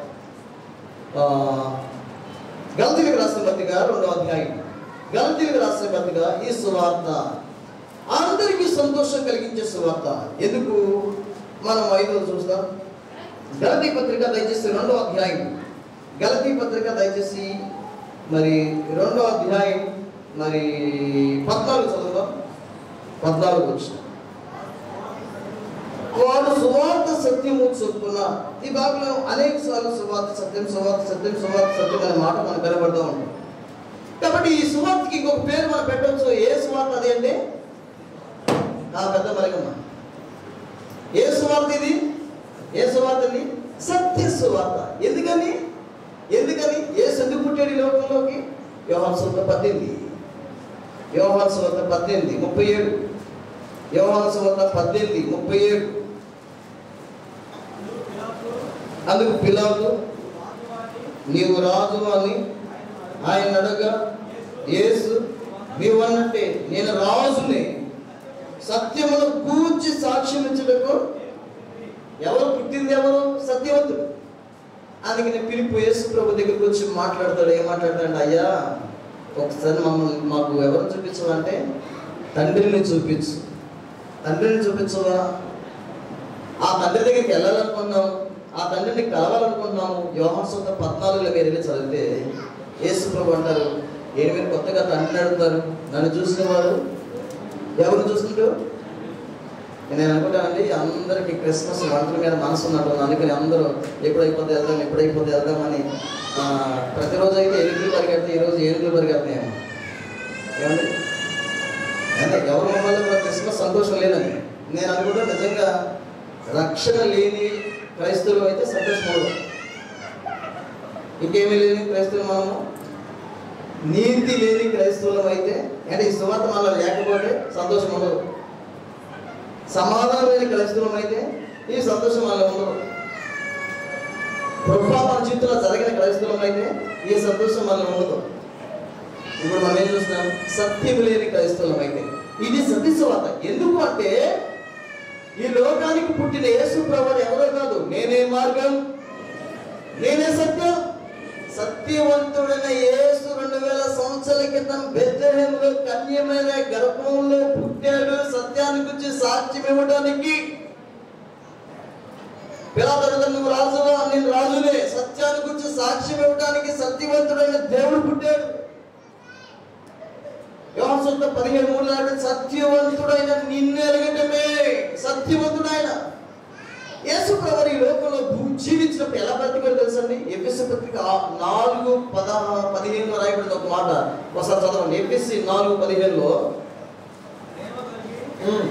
[SPEAKER 1] ఆ, గలతీలకు రాసిన పత్రిక రెండో అధ్యాయం గలతీలకు రాసిన పత్రిక ఈ సువార్త అందరికీ సంతోషం కలిగించే సువార్త ఎందుకు మనం ఐదో చూస్తాం గలతీ పత్రిక దయచేసి రెండో అధ్యాయం గలతీ పత్రిక దయచేసి మరి రెండో అధ్యాయం మరి పద్నాలుగు చదువుదాం పద్నాలుగు వచ్చిన వారు సువార్త సత్యము చొప్పున ఈ భాగంలో అనేక సార్లు సువార్త సత్యం సువార్త సత్యం సువార్త సత్యం అనే మాట మనకు కనబడుతూ ఉంటుంది కాబట్టి ఈ సువార్తకి ఇంకొక పేరు మనం పెట్టవచ్చు ఏ సువార్త అది అంటే ఆ పెద్ద మరిగమ్మ ఏ సువార్త ఇది
[SPEAKER 2] ఏ సువార్త అండి సత్య సువార్త ఎందుకని ఎందుకని యేసు ఎందుకు పుట్టాడు ఈ లోకంలోకి యోహాన్ సువార్త పద్దెనిమిది యోహాన్ సువార్త పద్దెనిమిది ముప్పై ఏడు యోహాన్ సువార్త పద్దెనిమిది ముప్పై ఏడు అందుకు పిల్లలు నీవు రాజు అని ఆయన అడగా యేసు నీవు అన్నట్టే నేను రాజుని సత్యమును కూర్చి సాక్ష్యం ఇచ్చుటకు ఎవరు పుట్టింది ఎవరు సత్యవంతుడు అందుకని పిలుపు యేసు ప్రభు దగ్గరికి వచ్చి మాట్లాడతాడు ఏం మాట్లాడతాడు అయ్యా ఒకసారి మమ్మల్ని మాకు ఎవరు చూపించమంటే తండ్రిని చూపించు తండ్రిని చూపించవా ఆ తండ్రి దగ్గరికి వెళ్ళాలనుకున్నాము ఆ తండ్రిని కలవాలనుకుంటున్నాము యోహాన్ సొంత పద్నాలుగులో మీరు వెళ్ళి చదివితే యేసు ప్రభు అంటారు ఏడు మీరు కొత్తగా తండ్రిని అడుగుతారు నన్ను చూసిన వారు ఎవరు చూస్తుంటారు నేను అనుకుంటానండి అందరికి క్రిస్మస్ వంటల మీద మనసు ఉన్నట్టు అందుకని అందరూ ఎప్పుడైపోతే వెళ్దాం ఎప్పుడైపోతే వెళ్దామని ఆ, ప్రతిరోజు అయితే ఎనిమిది పరిగెడితే ఈరోజు ఏనుగులు పరిగెడుతున్నాయేమో ఏమండి అంటే ఎవరి మొహాల్లో కూడా క్రిస్మస్ సంతోషం లేదని నేను అనుకుంటా నిజంగా రక్షణ లేని క్రైస్తవులు అయితే సంతోషం ఉండదు ఇంకేమీ లేని క్రైస్తవులు మనము నీతి లేని క్రైస్తవులం అయితే అంటే ఈ సువార్త మనలో లేకపోతే సంతోషం ఉండదు సమాధానం లేని క్రైస్తవులం అయితే ఈ సంతోషం మనలో ఉండదు కృప మన జీవితంలో జరిగిన క్రైస్తవులం అయితే ఈ సంతోషం మనలో ఉండదు ఇప్పుడు మనం ఏం చూస్తున్నాం సత్యం లేని క్రైస్తవులం అయితే ఇది సత్యస్వాత ఎందుకు అంటే ఈ లోకానికి పుట్టిన యేసు ప్రభువు ఎవరో కాదు నేనే మార్గం నేనే సత్యం సత్యవంతుడైన యేసు రెండు వేల సంవత్సరాల క్రితం బెత్లహేములో కన్యమైన గర్భంలో పుట్టాడు సత్యాన్ని గురించి సాక్ష్యం ఇవ్వడానికి పిలాతడు నువ్వు రాజువా నేను రాజులే సత్యాన్ని గురించి సాక్ష్యం ఇవ్వడానికి సత్యవంతుడైన దేవుడు పుట్టాడు యోహాను సొంత పదిహేడు మూడు నాటి సత్యవంతుడైన నిన్ను ఎరగటమే సత్యవంతుడైన యేసు ప్రభు ఈ లోకంలో భూ- జీవించినప్పుడు ఎలా బ్రతికాడు తెలుసండి ఎఫ్ఎస్సి పత్రిక ఆ- నాలుగు పదహా పదిహేనులో రాయబడింది ఒక మాట ఒకసారి చదవండి ఎఫ్ఎస్సి నాలుగు పదిహేనులో ఉమ్.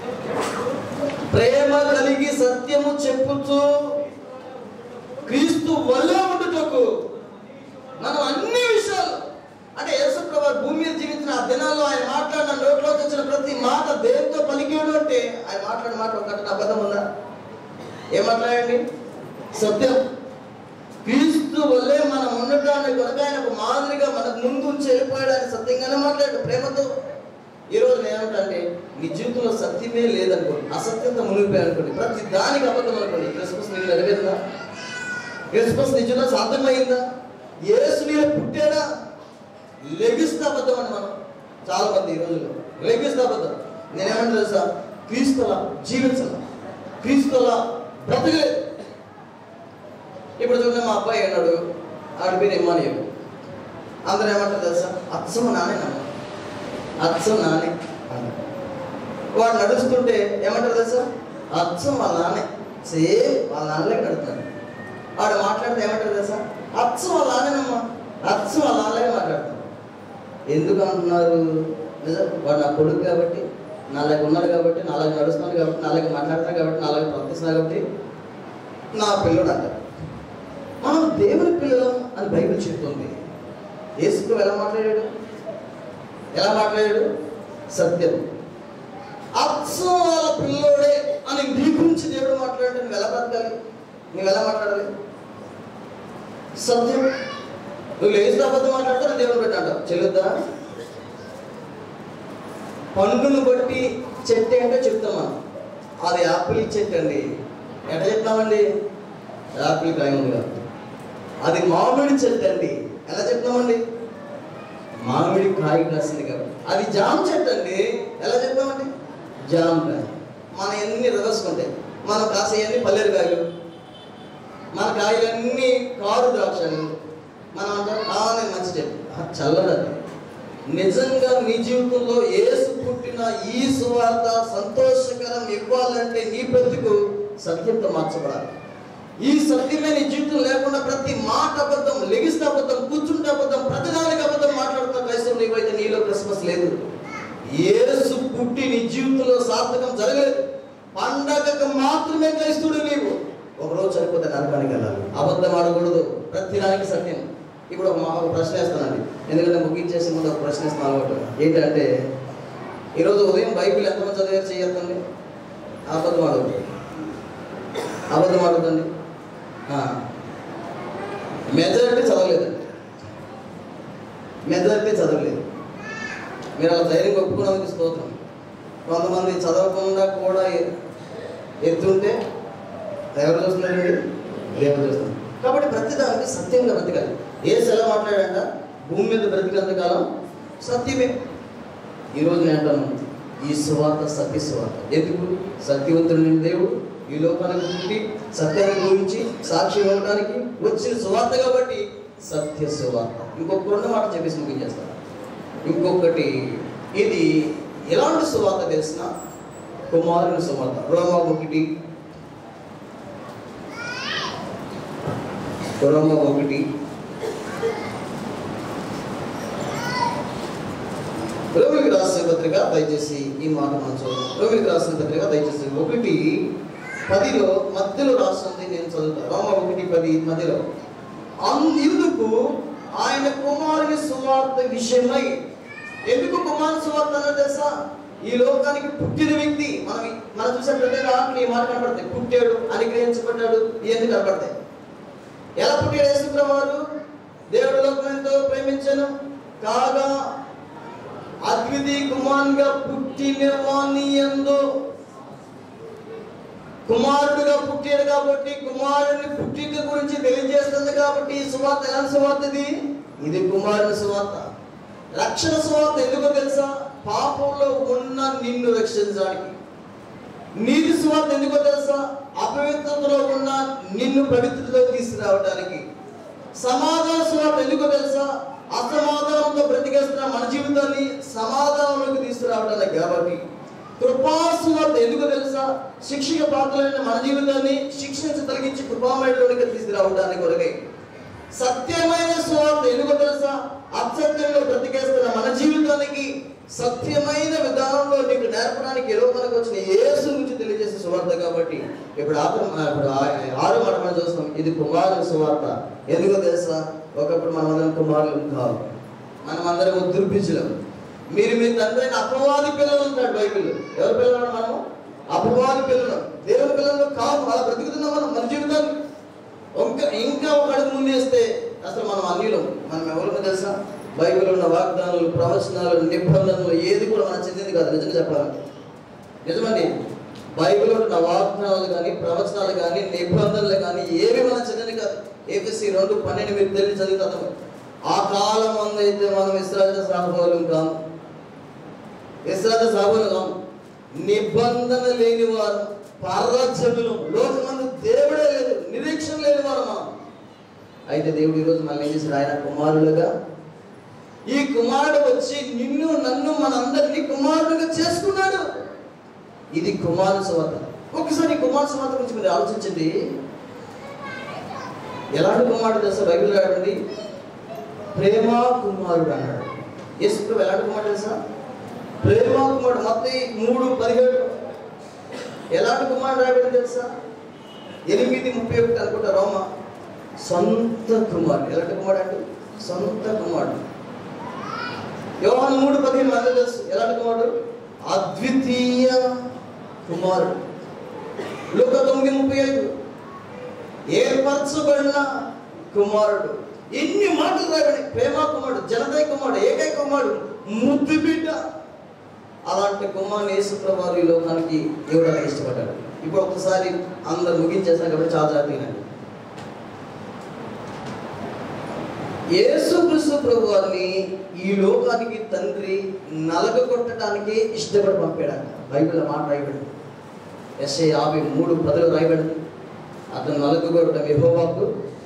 [SPEAKER 2] ప్రేమ కలిగి సత్యము చెప్పుచు క్రీస్తు వల్ల ఉండుటకు మనం అన్ని విషయాలు అంటే యేసుప్రభు భూమి మీద జీవించిన ఆ దినాల్లో ఆయన మాట్లాడిన నోట్లోకి వచ్చిన ప్రతి మాట దేంతో పలికాడు అంటే ఆయన మాట్లాడిన మాట ఒకటి అబద్ధం ఉందా ఏం మాట్లాడండి సత్యం క్రీస్తు వల్లే మనం ఉండటానికి కొరకు ఆయన ఒక మాదిరిగా మనకు ముందు ఉంచి వెళ్ళిపోయాడు ఆయన సత్యంగానే మాట్లాడు ప్రేమతో ఈ రోజు నేనేమంటే మీ జీవితంలో సత్యమే లేదనుకోండి అసత్యంతో మునిగిపోయి అనుకోండి ప్రతి దానికి అబద్ధం అనుకోండి క్రిస్మస్ నీకు నెరవేరిందా క్రిస్మస్ నిజంగా సాధ్యమైందా యేసు నీలో పుట్టాడా లెగిస్తే అబద్ధం అండి మనం చాలా మంది ఈ రోజుల్లో లెగిస్తే అబద్ధం నేనేమంటే తెలుసా క్రీస్తులా జీవించాల క్రీస్తులా బ్రతకలే ఇప్పుడు చూడండి మా అబ్బాయి అన్నాడు ఆడి పేరు ఇమ్మానియం అందరూ ఏమంటారు తెలుసా అచ్చం నానే నమ్మ అచ్చం నానే అన్నారు. వాడు నడుస్తుంటే ఏమంటారు తెలుసా అచ్చం వాళ్ళ నాన్నే సేమ్ వాళ్ళ నాన్నలే కడుతున్నాడు వాడు మాట్లాడితే ఏమంటారు తెలుసా అచ్చం వాళ్ళ నాన్నేనమ్మా అచ్చం వాళ్ళ నాన్నలే మాట్లాడతాడు ఎందుకు అంటున్నారు నిజం వాడు నా కొడుకు కాబట్టి నాలాగ ఉన్నాడు కాబట్టి నాలాగ నడుస్తున్నాడు కాబట్టి నాలాగ మాట్లాడుతున్నాడు కాబట్టి నాలాగ ప్రవర్తిస్తున్నాడు కాబట్టి నా పిల్లడు అంటారు మనం దేవుని పిల్లలం అని బైబిల్ చెప్తుంది యేసుతో ఎలా మాట్లాడాడు ఎలా మాట్లాడాడు సత్యం అచ్చం వాళ్ళ పిల్లోడే అని నీ గురించి దేవుడు మాట్లాడితే నువ్వు ఎలా బ్రతకాలి నువ్వు ఎలా మాట్లాడాలి సత్యం నువ్వు లేచిన అబద్ధం మాట్లాడితే దేవుడు పెట్టాడు చెల్లుద్దా పండును బట్టి చెట్టు అంటే చెప్తాం మనం అది యాపిల్ చెట్టు అండి ఎట్లా చెప్తామండి యాపిల్ కాయ ఉంది కదా అది మామిడి చెట్టు అండి ఎలా చెప్తామండి మామిడి కాయ కాసింది కాబట్టి అది జామ చెట్టు అండి ఎలా చెప్తామండి జామ కాయ మన ఎన్ని రదసుకుంటాయి మనం కాసేయన్ని పల్లెరు కాయలు మన కాయలన్నీ కారు ద్రాక్షలు మనం అంటాం కావాలని మంచి చెట్టు ఆ చల్లదది నిజంగా నీ జీవితంలో ఏసు పుట్టిన ఈ సువార్త సంతోషకరం ఇవ్వాలంటే నీ బ్రతుకు సత్యంతో మార్చబడాలి ఈ సత్యమే నీ జీవితం లేకుండా ప్రతి మాట అబద్ధం లెగిస్తే అబద్ధం కూర్చుంటే అబద్ధం ప్రతిదానికి అబద్ధం మాట్లాడుతున్న క్రైస్తవం నీవైతే నీలో క్రిస్మస్ లేదు ఏసు పుట్టి నీ జీవితంలో సార్థకం జరగలేదు పండగకు మాత్రమే క్రైస్తుడు నీవు
[SPEAKER 1] ఒకరోజు చనిపోతే నరకానికి వెళ్ళాలి అబద్ధం ఆడకూడదు ప్రతి దానికి సత్యం ఇప్పుడు ఒక మా- ఒక ప్రశ్న వేస్తానండి ఎందుకంటే ముగించేసి ముందు ఒక ప్రశ్న వేస్తాను అలవాటు ఏంటంటే ఈరోజు ఉదయం బైబిల్ ఎంతమంది చదివారు చేయొద్దండి అబద్ధం ఆడదు అబద్ధం ఆడదండి మెజారిటీ చదవలేదండి మెజారిటీ చదవలేదు మీరు అలా ధైర్యం ఒప్పుకున్నందుకు స్తోత్రం కొంతమంది చదవకుండా కూడా ఎ- ఎత్తుంటే ఎవరు చూస్తున్నారండి దేవుడు చూస్తున్నారు కాబట్టి ప్రతి దానికి సత్యంగా బ్రతకాలి ఏ సెల మాట్లాడంట భూమి మీద బ్రతికినంత కాలం సత్యమే ఈరోజు నేను అంటాను ఈ సువార్త సత్య సువార్త ఎందుకు సత్యవంతుడు దేవుడు ఈ లోకానికి పుట్టి సత్యాన్ని గురించి సాక్షి ఇవ్వడానికి వచ్చిన సువార్త కాబట్టి సత్య సువార్త ఇంకొక రెండు మాట చెప్పేసి ముగించేస్తాను ఇంకొకటి ఇది ఎలాంటి సువార్త తెలిసిన కుమారుని సువార్త రోమా ఒకటి రోమా ఒకటి రోమికి రాసిన పత్రిక దయచేసి ఈ మాట మనం చూద్దాం రోమికి రాసిన పత్రిక దయచేసి ఒకటి పదిలో మధ్యలో రాస్తుంది నేను చదువుతాను రోమ ఒకటి పది మధ్యలో అందుకు ఆయన కుమారుని సువార్త విషయమై ఎందుకు కుమారుని సువార్త అన్నది తెలుసా ఈ లోకానికి పుట్టిన వ్యక్తి మనం మనం చూసే ప్రతి దాంట్లో ఈ మాట కనపడతాయి పుట్టాడు అనుగ్రహించబడ్డాడు ఇవన్నీ కనపడతాయి ఎలా పుట్టాడు యేసుప్రభువారు దేవుడు లోకం ఎంతో ప్రేమించను కాగా అద్వితీయ కుమారునిగా పుట్టిన వాణి ఎందు కుమారుడుగా పుట్టాడు కాబట్టి కుమారుని పుట్టిక గురించి తెలియజేస్తుంది కాబట్టి ఈ సువార్త ఎలాంటి సువార్త ఇది ఇది కుమారుని సువార్త రక్షణ సువార్త ఎందుకో తెలుసా పాపంలో ఉన్న నిన్ను రక్షించడానికి నీతి సువార్త ఎందుకో తెలుసా అపవిత్రతలో ఉన్న నిన్ను పవిత్రతలో తీసుకురావడానికి సమాధాన సువార్త ఎందుకో తెలుసా అసమాధానంతో బ్రతికేస్తున్న మన జీవితాన్ని సమాధానంలోకి తీసుకురావడానికి కాబట్టి కృపా సువార్త ఎందుకో తెలుసా శిక్షక పాత్రలైన మన జీవితాన్ని శిక్షించి తొలగించి కృపామయంలోనికి తీసుకురావడానికి కొరకై సత్యమైన సువార్త ఎందుకో తెలుసా అసత్యంలో బ్రతికేస్తున్న మన జీవితానికి సత్యమైన విధానంలో నీకు నేర్పడానికి ఏ లోకానికి వచ్చిన యేసు నుంచి తెలియజేసే సువార్త కాబట్టి ఇప్పుడు ఆత్మ ఇప్పుడు ఆ- ఆరో మాట మనం చూస్తాం ఇది కుమారుని సువార్త ఎందుకో తెలుసా ఒకప్పుడు మనం అందరం కుమారులు కాదు మనం అందరం దుర్భిజులం మీరు మీ తండ్రి అయిన అపవాది పిల్లలు ఉంటాడు బైబిల్ ఎవరి పిల్లలు మనం అపవాది పిల్లలు దేవుని పిల్లలు కాదు అలా బ్రతుకుతున్నాం మనం మన జీవితాన్ని ఇంకా ఇంకా ఒక అడుగు ముందేస్తే అసలు మనం అన్యులం మనం ఎవరికో తెలుసా బైబిల్ ఉన్న వాగ్దానాలు ప్రవచనాలు నిబంధనలు ఏది కూడా మన చెందింది కాదు నిజంగా చెప్పాలంటే నిజమండి బైబిల్లో ఉన్న వాగ్దానాలు కానీ ప్రవచనాలు కానీ నిబంధనలు కానీ ఏవి మన చెందింది కాదు ఏపీసీ రెండు పన్నెండు మీరు తెలిసి చదువుతాము ఆ కాలం అయితే మనం ఇస్రాయల్ సాహోలం కాము ఇస్రాయల్ సాహోలు కాము నిబంధన లేని వారు పర్వజనులు లోకమందు దేవుడే లేదు నిరీక్షణ లేని వారు మనం అయితే దేవుడు ఈరోజు మళ్ళీ ఏం చేశాడు ఆయన కుమారులుగా ఈ కుమారుడు వచ్చి నిన్ను నన్ను మనందరినీ కుమారుడుగా చేసుకున్నాడు ఇది కుమారు సువార్త ఒకసారి ఈ కుమారు సువార్త గురించి మీరు ఆలోచించండి ఎలాంటి కుమారుడు తెలుసా బైబిల్ రాయండి ప్రేమ కుమారుడు అన్నాడు యేసు ప్రభు ఎలాంటి కుమారుడు తెలుసా ప్రేమ కుమారుడు మొత్తం ఈ మూడు పదిహేడు ఎలాంటి కుమారుడు రాయబడింది తెలుసా ఎనిమిది ముప్పై ఒకటి అనుకుంటా రోమ సొంత కుమారుడు ఎలాంటి కుమారుడు అంటే సొంత కుమారుడు యోహాను మూడు పదిహేను మంది తెలుసు ఎలాంటి కుమారుడు అద్వితీయ కుమారుడు లోక తొమ్మిది ముప్పై ఐదు ఏర్పరచబడిన కుమారుడు ఎన్ని మాటలు రాయబడి ప్రేమ కుమారుడు జనదయ కుమారుడు ఏకైక కుమారుడు ముద్దు బిడ్డ అలాంటి కుమారుని యేసుప్రభు ఈ లోకానికి ఇవ్వడానికి ఇష్టపడ్డాడు ఇప్పుడు ఒకసారి అందరు ముగించేసారు కాబట్టి చాలా జాగ్రత్తగా యేసుక్రీస్తు ప్రభు వారిని ఈ లోకానికి తండ్రి నలగ కొట్టడానికి ఇష్టపడి పంపాడు బైబిల్లో మాట రాయబడింది ఎస్ఏ యాభై మూడు పదులు రాయబడింది అతను నలుగుగొట్టడం యెహోవాకు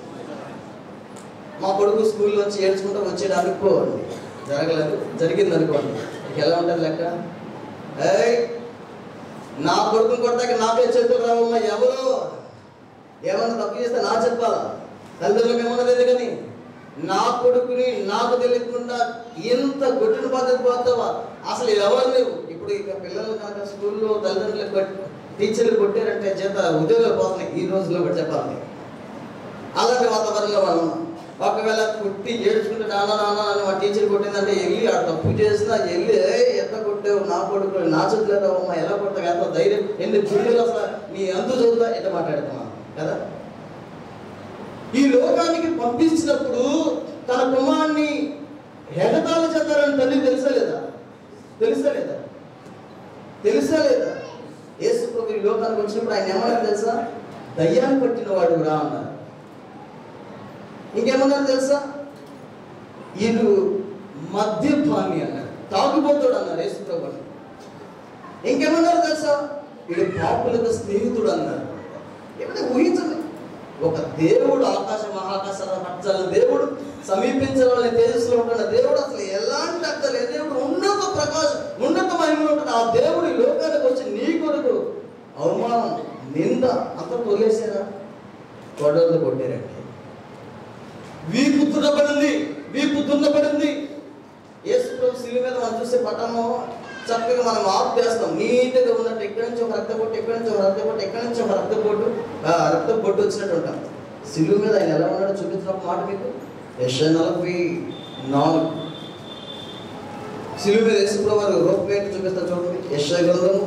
[SPEAKER 1] మా కొడుకు స్కూల్ నుంచి ఏడ్చుకుంటూ వచ్చాడు అనుకోండి జరగలేదు జరిగింది అనుకోండి ఇక ఎలా ఉంటుంది లెక్క ఏయ్ నా కొడుకుని కొడతాక నాకే చేతులు రావమ్మా ఎవరు ఏమన్నా తప్పు చేస్తే నా చెప్పాలా తల్లిదండ్రులకు ఏమన్నా తెలియదు కానీ నా కొడుకుని నాకు తెలియకుండా ఇంత గొడ్డును పద్ధతి పోతావా అసలు ఎవరు లేవు ఇప్పుడు ఇక పిల్లలు కనుక స్కూల్లో తల్లిదండ్రులకు బట్టి
[SPEAKER 2] టీచర్లు కొట్టారంటే చేత ఉద్యోగాలు పోతున్నాయి ఈ రోజుల్లో కూడా చెప్పాలి అలాంటి వాతావరణంలో మనం ఉన్నాం. ఒకవేళ కుట్టి ఏడ్చుకుంటే నాన్న నాన్న అని మా టీచర్ కొట్టిందంటే వెళ్ళి ఆ తప్పు చేసినా వెళ్ళి "ఏ, ఎట్లా కొట్టావు నా కొడుకు నా చేతులు అమ్మా ఎలా కొట్టావు ఎంత ధైర్యం ఎన్ని గుండెలు అసలు నీ అంతు చదువుతా ఎట్లా మాట్లాడుతున్నాం కదా ఈ లోకానికి పంపించినప్పుడు తన కుమారుని ఎగతాళి చేస్తారని తల్లి తెలుసా లేదా తెలుసా లేదా తెలుసా లేదా యేసు ప్రభు ఈ లోకానికి వచ్చినప్పుడు ఆయన ఏమన్నారు తెలుసా దయ్యాన్ని పట్టిన వాడు రా అన్నారు ఇంకేమన్నారు తెలుసా వీళ్ళు మద్యపాని అన్నారు తాగుబోతాడు అన్నారు యేసు ప్రభుని ఇంకేమన్నారు తెలుసా వీడు పాపులకు స్నేహితుడు అన్నారు ఏమైనా ఊహించండి ఒక దేవుడు ఆకాశ మహాకాశాల పట్టాల దేవుడు సమీపించాలని తేజస్సులో ఉంటున్న దేవుడు అసలు ఎలాంటి అక్కలే దేవుడు ఉన్నత ప్రకాశం ఉన్నత మహిమలో ఉంటుంది ఆ దేవుడు ఈ లోకానికి వచ్చి నీ కొరకు అవమానం నింద అంత తొలేసారా గొడవలు కొట్టారండి వీపు దున్నబడింది వీపు దున్నబడింది యేసు ప్రభు శిలువ మీద మనం చూసే పటము చక్కగా మనం ఆఫ్ చేస్తాం నీట్గా ఉన్నట్టు ఎక్కడి నుంచి ఒక రక్తపోటు ఎక్కడి నుంచి ఒక రక్తపోటు ఎక్కడి నుంచి ఒక రక్తపోటు ఆ రక్తం పొట్టు వచ్చినట్టు ఉంటాం శిలువ మీద ఆయన ఎలా ఉన్నాడో చూపించిన ఒక మాట మీకు యశ నలభై నాలుగు శిలువ మీద యేసు ప్రభు వారు రూపం ఏంటి చూపిస్తారు చూడండి యశ గ్రంథము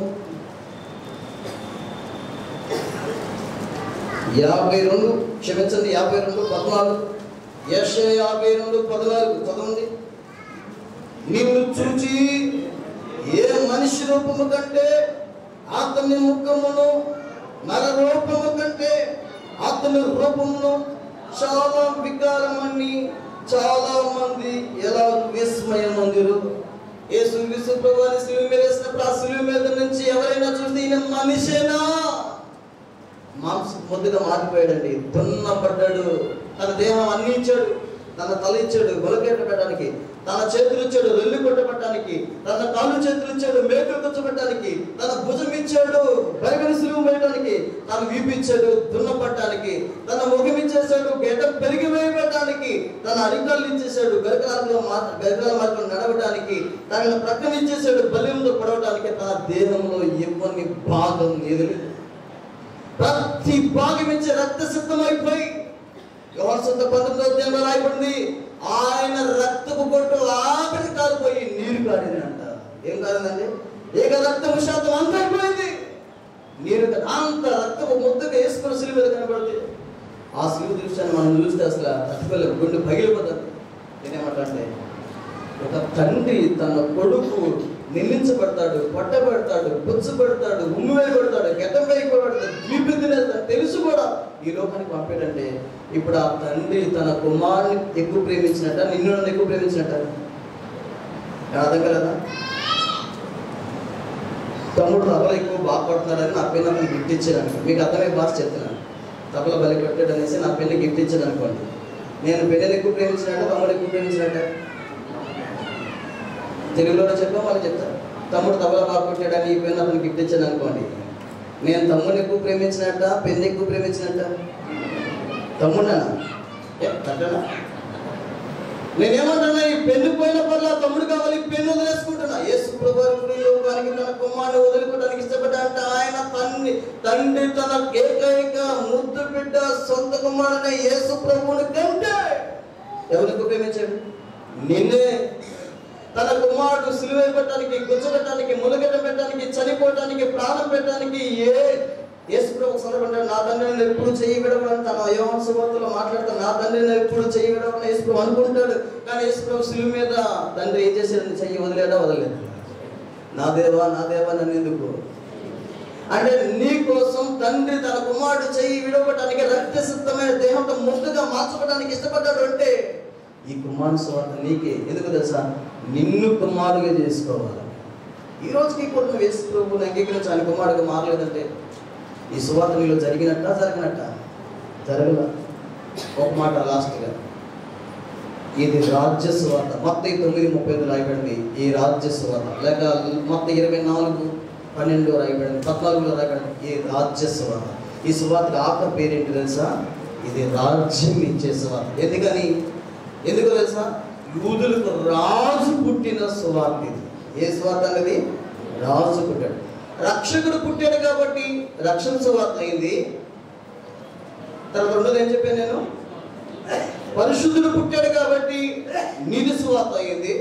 [SPEAKER 2] యాభై రెండు క్షమించండి యాభై రెండు పద్నాలుగు యశ యాభై రెండు పద్నాలుగు చదవండి నిన్ను చూచి ఏ మనిషి రూపము కంటే అతని ముఖమును నర రూపము కంటే అతని రూపమును చాలా వికారమని చాలా మంది ఎలా విస్మయం మందిరు యేసు విశ్వప్రభాని శిలువ మీద వేసినప్పుడు ఆ శిలువ మీద నుంచి ఎవరైనా చూస్తే ఈయన మనిషేనా మాంసం ముద్దగా మారిపోయాడండి దున్నపడ్డాడు తన దేహం అన్ని ఇచ్చాడు తన తల ఇచ్చాడు గొలకేట పెట్టడానికి తన చేతులు ఇచ్చాడు రెల్లి కొట్టబట్టడానికి తన కాళ్ళు చేతులు ఇచ్చాడు మేకలు కూర్చోబెట్టడానికి తన భుజం ఇచ్చాడు బైబిల్ సులువు వేయడానికి తన వీపు ఇచ్చాడు దున్నపట్టడానికి తన ముఖం ఇచ్చేసాడు గెడ్డ పెరిగి వేయబెట్టడానికి తన అరికాళ్ళు ఇచ్చేసాడు గరకాలలో మాట గరకాల మార్గం నడవడానికి తన ప్రక్కన ఇచ్చేసాడు బలింలో పడవడానికి తన దేహంలో ఇవ్వని భాగం ఎదురు ప్రతి భాగం ఇచ్చే రక్త సిద్ధమైపోయి యోహాను సొంత పంతొమ్మిదో అధ్యాయంలో రాయబడింది ఆయన రక్తపు కొట్టు ఆఖరి కాలిపోయి నీరు కారింది అంట ఏం కారిందండి ఏక రక్తము శాతం అంత అయిపోయింది నీరు కా- అంత రక్తపు ముద్దగా వేసుకున్న సిలువ మీద కనబడితే ఆ సిలువ దృశ్యాన్ని మనం చూస్తే అసలు తట్టుకోలేము గుండె పగిలిపోతుంది నేనేమంటే ఒక తండ్రి తన కొడుకు నిందించబడతాడు కొట్టబడతాడు పుచ్చబడతాడు ఉమ్ము వేయబడతాడు గెట్టం వేయబడతాడు వీపు తినేస్తాడు తెలుసు కూడా ఈ లోకానికి పంపాడంటే ఇప్పుడు ఆ తండ్రి తన కుమారుని ఎక్కువ ప్రేమించినట్ట నిన్ను నన్ను ఎక్కువ ప్రేమించినట్ట ఏం అర్థం కలదా తమ్ముడు తబల ఎక్కువ బాగా కొడుతున్నాడని నా పెన్ను అతను గిఫ్ట్ ఇచ్చాడు మీకు అర్థమై బాగా చెప్తున్నాను తబల బలి కొట్టాడు అనేసి నా పెన్ను గిఫ్ట్ ఇచ్చాడు అనుకోండి నేను పెన్నెలు ఎక్కువ ప్రేమించినట్ట తమ్ముడు ఎక్కువ ప్రేమించినట్ట తెలుగులోనే చెప్పా వాళ్ళు చెప్తారు తమ్ముడు తబలా బాగా కొట్టాడని ఈ పెన్ను అతను గిఫ్ట్ ఇచ్చాను అనుకోండి నేను తమ్ముడిని ఎక్కువ ప్రేమించినట్ట పెన్ను ఎక్కువ ప్రేమించినట్ట తమ్ముడనా ఏ తట్టనా నేనేమంటున్నా ఈ పెన్ను పోయిన పర్లా తమ్ముడు కావాలి ఈ పెన్ను వదిలేసుకుంటున్నా యేసు ప్రభు లోకానికి తన కుమారుని వదులుకోవడానికి ఇష్టపడ్డా అంటే ఆయన తండ్రి తండ్రి తన ఏకైక ముద్దు బిడ్డ సొంత కుమారుని యేసు ప్రభువుని కంటే ఎవరికి ప్రేమించాడు నిన్నే తన కుమారుడు సిలువ పెట్టడానికి గుచ్చబెట్టడానికి ములగట పెట్టడానికి చనిపోవడానికి ప్రాణం పెట్టడానికి ఏ యేసు ప్రభు సొరబంటాడు నా తండ్రిని ఎప్పుడు చెయ్యి విడవని తన యోహన్ సువార్తలో మాట్లాడతాడు నా తండ్రిని ఎప్పుడు చెయ్యి విడవని యేసు ప్రభు అనుకుంటాడు కానీ యేసు ప్రభు సిలువ మీద తండ్రి ఏం చేశాడు చెయ్యి వదిలేడా వదలేదు నా దేవా నా దేవా నన్ను ఎందుకు అంటే నీ కోసం తండ్రి తన కుమారుడు చెయ్యి విడవటానికి రక్త సిద్ధమైన దేహంతో ముద్దుగా మార్చబడడానికి ఇష్టపడ్డాడు అంటే ఈ కుమారుడు స్వార్థ నీకే ఎందుకు తెలుసా నిన్ను కుమారుగా చేసుకోవాలి ఈ రోజుకి కూడా నువ్వు యేసు ప్రభువుని అంగీకరించి ఆయన కుమారుడుగా మారలేదంటే ఈ సువార్త నీలో జరిగినట్ట జరగనట్ట జరగల ఒక మాట లాస్ట్గా ఇది రాజ్య సువార్త మొత్తం తొమ్మిది ముప్పై ఐదు రాయబడింది ఈ రాజ్య సువార్త లేక మొత్తం ఇరవై నాలుగు పన్నెండు రాయబడింది పద్నాలుగులో రాయబడింది ఈ రాజ్య సువార్త ఈ సువార్తకి ఆఖరి పేరేంటి తెలుసా ఇది రాజ్యం ఇచ్చే సువార్త ఎందుకని ఎందుకు తెలుసా యూదులకు రాజు పుట్టిన సువార్త ఇది ఏ సువార్త అనేది రాజు పుట్టాడు రక్షకుడు పుట్టాడు కాబట్టి రక్షణ సువార్త అయింది తర్వాత రెండోది ఏం చెప్పాను నేను పరిశుద్ధుడు పుట్టాడు కాబట్టి నీతి సువార్త అయింది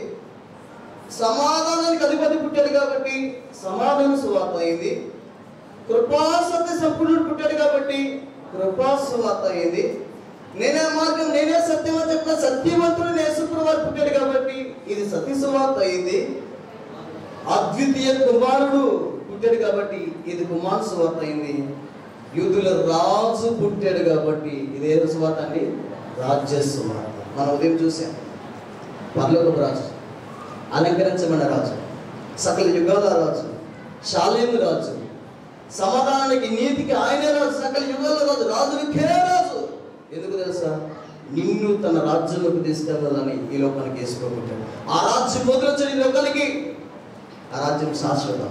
[SPEAKER 2] సమాధానానికి అధిపతి పుట్టాడు కాబట్టి సమాధాన సువార్త అయింది కృపా సత్య సంపూర్ణుడు పుట్టాడు కాబట్టి కృపా సువార్త అయింది నేనే మార్గం నేనే సత్యం అని చెప్పిన సత్యవంతుడు నేసుకున్న వారు పుట్టాడు కాబట్టి ఇది సత్య సువార్త అయింది అద్వితీయ కుమారుడు పుట్టాడు కాబట్టి ఇది కుమార్ సువార్త అయింది యూదుల రాజు పుట్టాడు కాబట్టి ఇది ఏ సువార్త అండి రాజ్య సువార్త మనం ఉదయం చూసాం పర్లోకపు రాజు అలంకరించబడిన రాజు సకల యుగాల రాజు శాలేము రాజు సమాధానానికి నీతికి ఆయనే రాజు సకల యుగాల రాజు రాజునికే రాజు ఎందుకు తెలుసా నిన్ను తన రాజ్యంలోకి తీసుకెళ్ళాలని ఈ లోకానికి వేసుకోబట్టాడు ఆ రాజ్యం మొదలొచ్చాడు ఈ లోకానికి ఆ రాజ్యం శాశ్వతం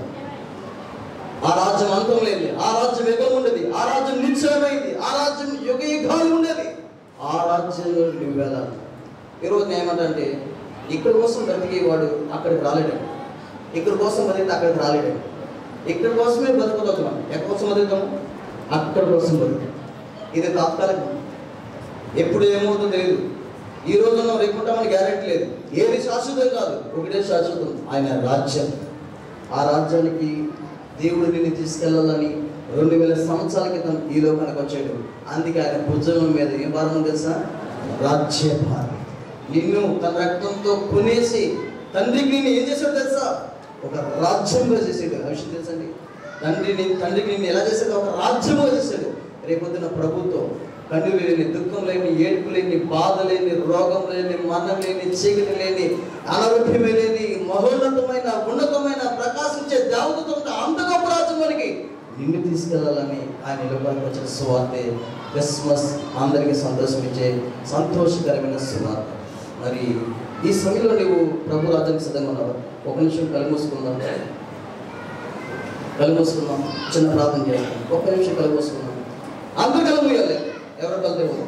[SPEAKER 2] ఆ రాజ్యం అంతం లేదు ఆ రాజ్యం యుగం ఉండేది ఆ రాజ్యం నిశ్చయమైంది ఆ రాజ్యం యుగ యుగాలు ఉండేది ఆ రాజ్యంలో నువ్వు వెళ్ళాలి ఈరోజు నేను ఏమంటే ఇక్కడ కోసం బ్రతికేవాడు అక్కడికి రాలేడండి ఇక్కడ కోసం బతికితే అక్కడికి రాలేడండి ఇక్కడ కోసమే బతుకుతాం ఎక్కడి కోసం బతుకుతాము అక్కడ కోసం బతుకుతాం ఇది తాత్కాలికం ఎప్పుడు ఏమవుతుందో తెలియదు ఈ రోజు మనం రేపుంటామని గ్యారెంటీ లేదు ఏది శాశ్వతం కాదు ఒకటే శాశ్వతం ఆయన రాజ్యం ఆ రాజ్యానికి దేవుడు నిన్ను తీసుకెళ్లాలని రెండు వేల సంవత్సరాల క్రితం ఈ లోకానికి వచ్చాడు అందుకే ఆయన భుజం మీద ఏం భారం ఉంది తెలుసా రాజ్య భారం నిన్ను తన రక్తంతో కొనేసి తండ్రికి నిన్ను ఏం చేశాడు తెలుసా ఒక రాజ్యంగా చేసాడు ఆ విషయం తెలుసండి తండ్రిని తండ్రికి నిన్ను ఎలా చేశాడు ఒక రాజ్యంగా చేశాడు రేపొద్దున ప్రభుత్వం కన్నులు లేని దుఃఖం లేని ఏడుపు లేని బాధ లేని రోగం లేని మరణం లేని చీకటి లేని అనారోగ్యమే లేని మహోన్నతమైన ఉన్నతమైన ప్రకాశించే దేవతతో అంత గొప్ప రాజ్యం మనకి నిన్ను తీసుకెళ్లాలని ఆయన లోకానికి వచ్చిన సువార్తే క్రిస్మస్ అందరికీ సంతోషం ఇచ్చే సంతోషకరమైన సువార్త మరి ఈ సమయంలో నువ్వు ప్రభు రాజ్యానికి సిద్ధంగా ఉన్నావు ఒక నిమిషం కళ్ళు మూసుకుందాం కళ్ళు మూసుకుందాం చిన్న ప్రార్థన చేయాలి ఒక్క నిమిషం కళ్ళు మూసుకుందాం అందరు కళ్ళు మూయాలి ఎవరు కళ్ళు తెవ్వదు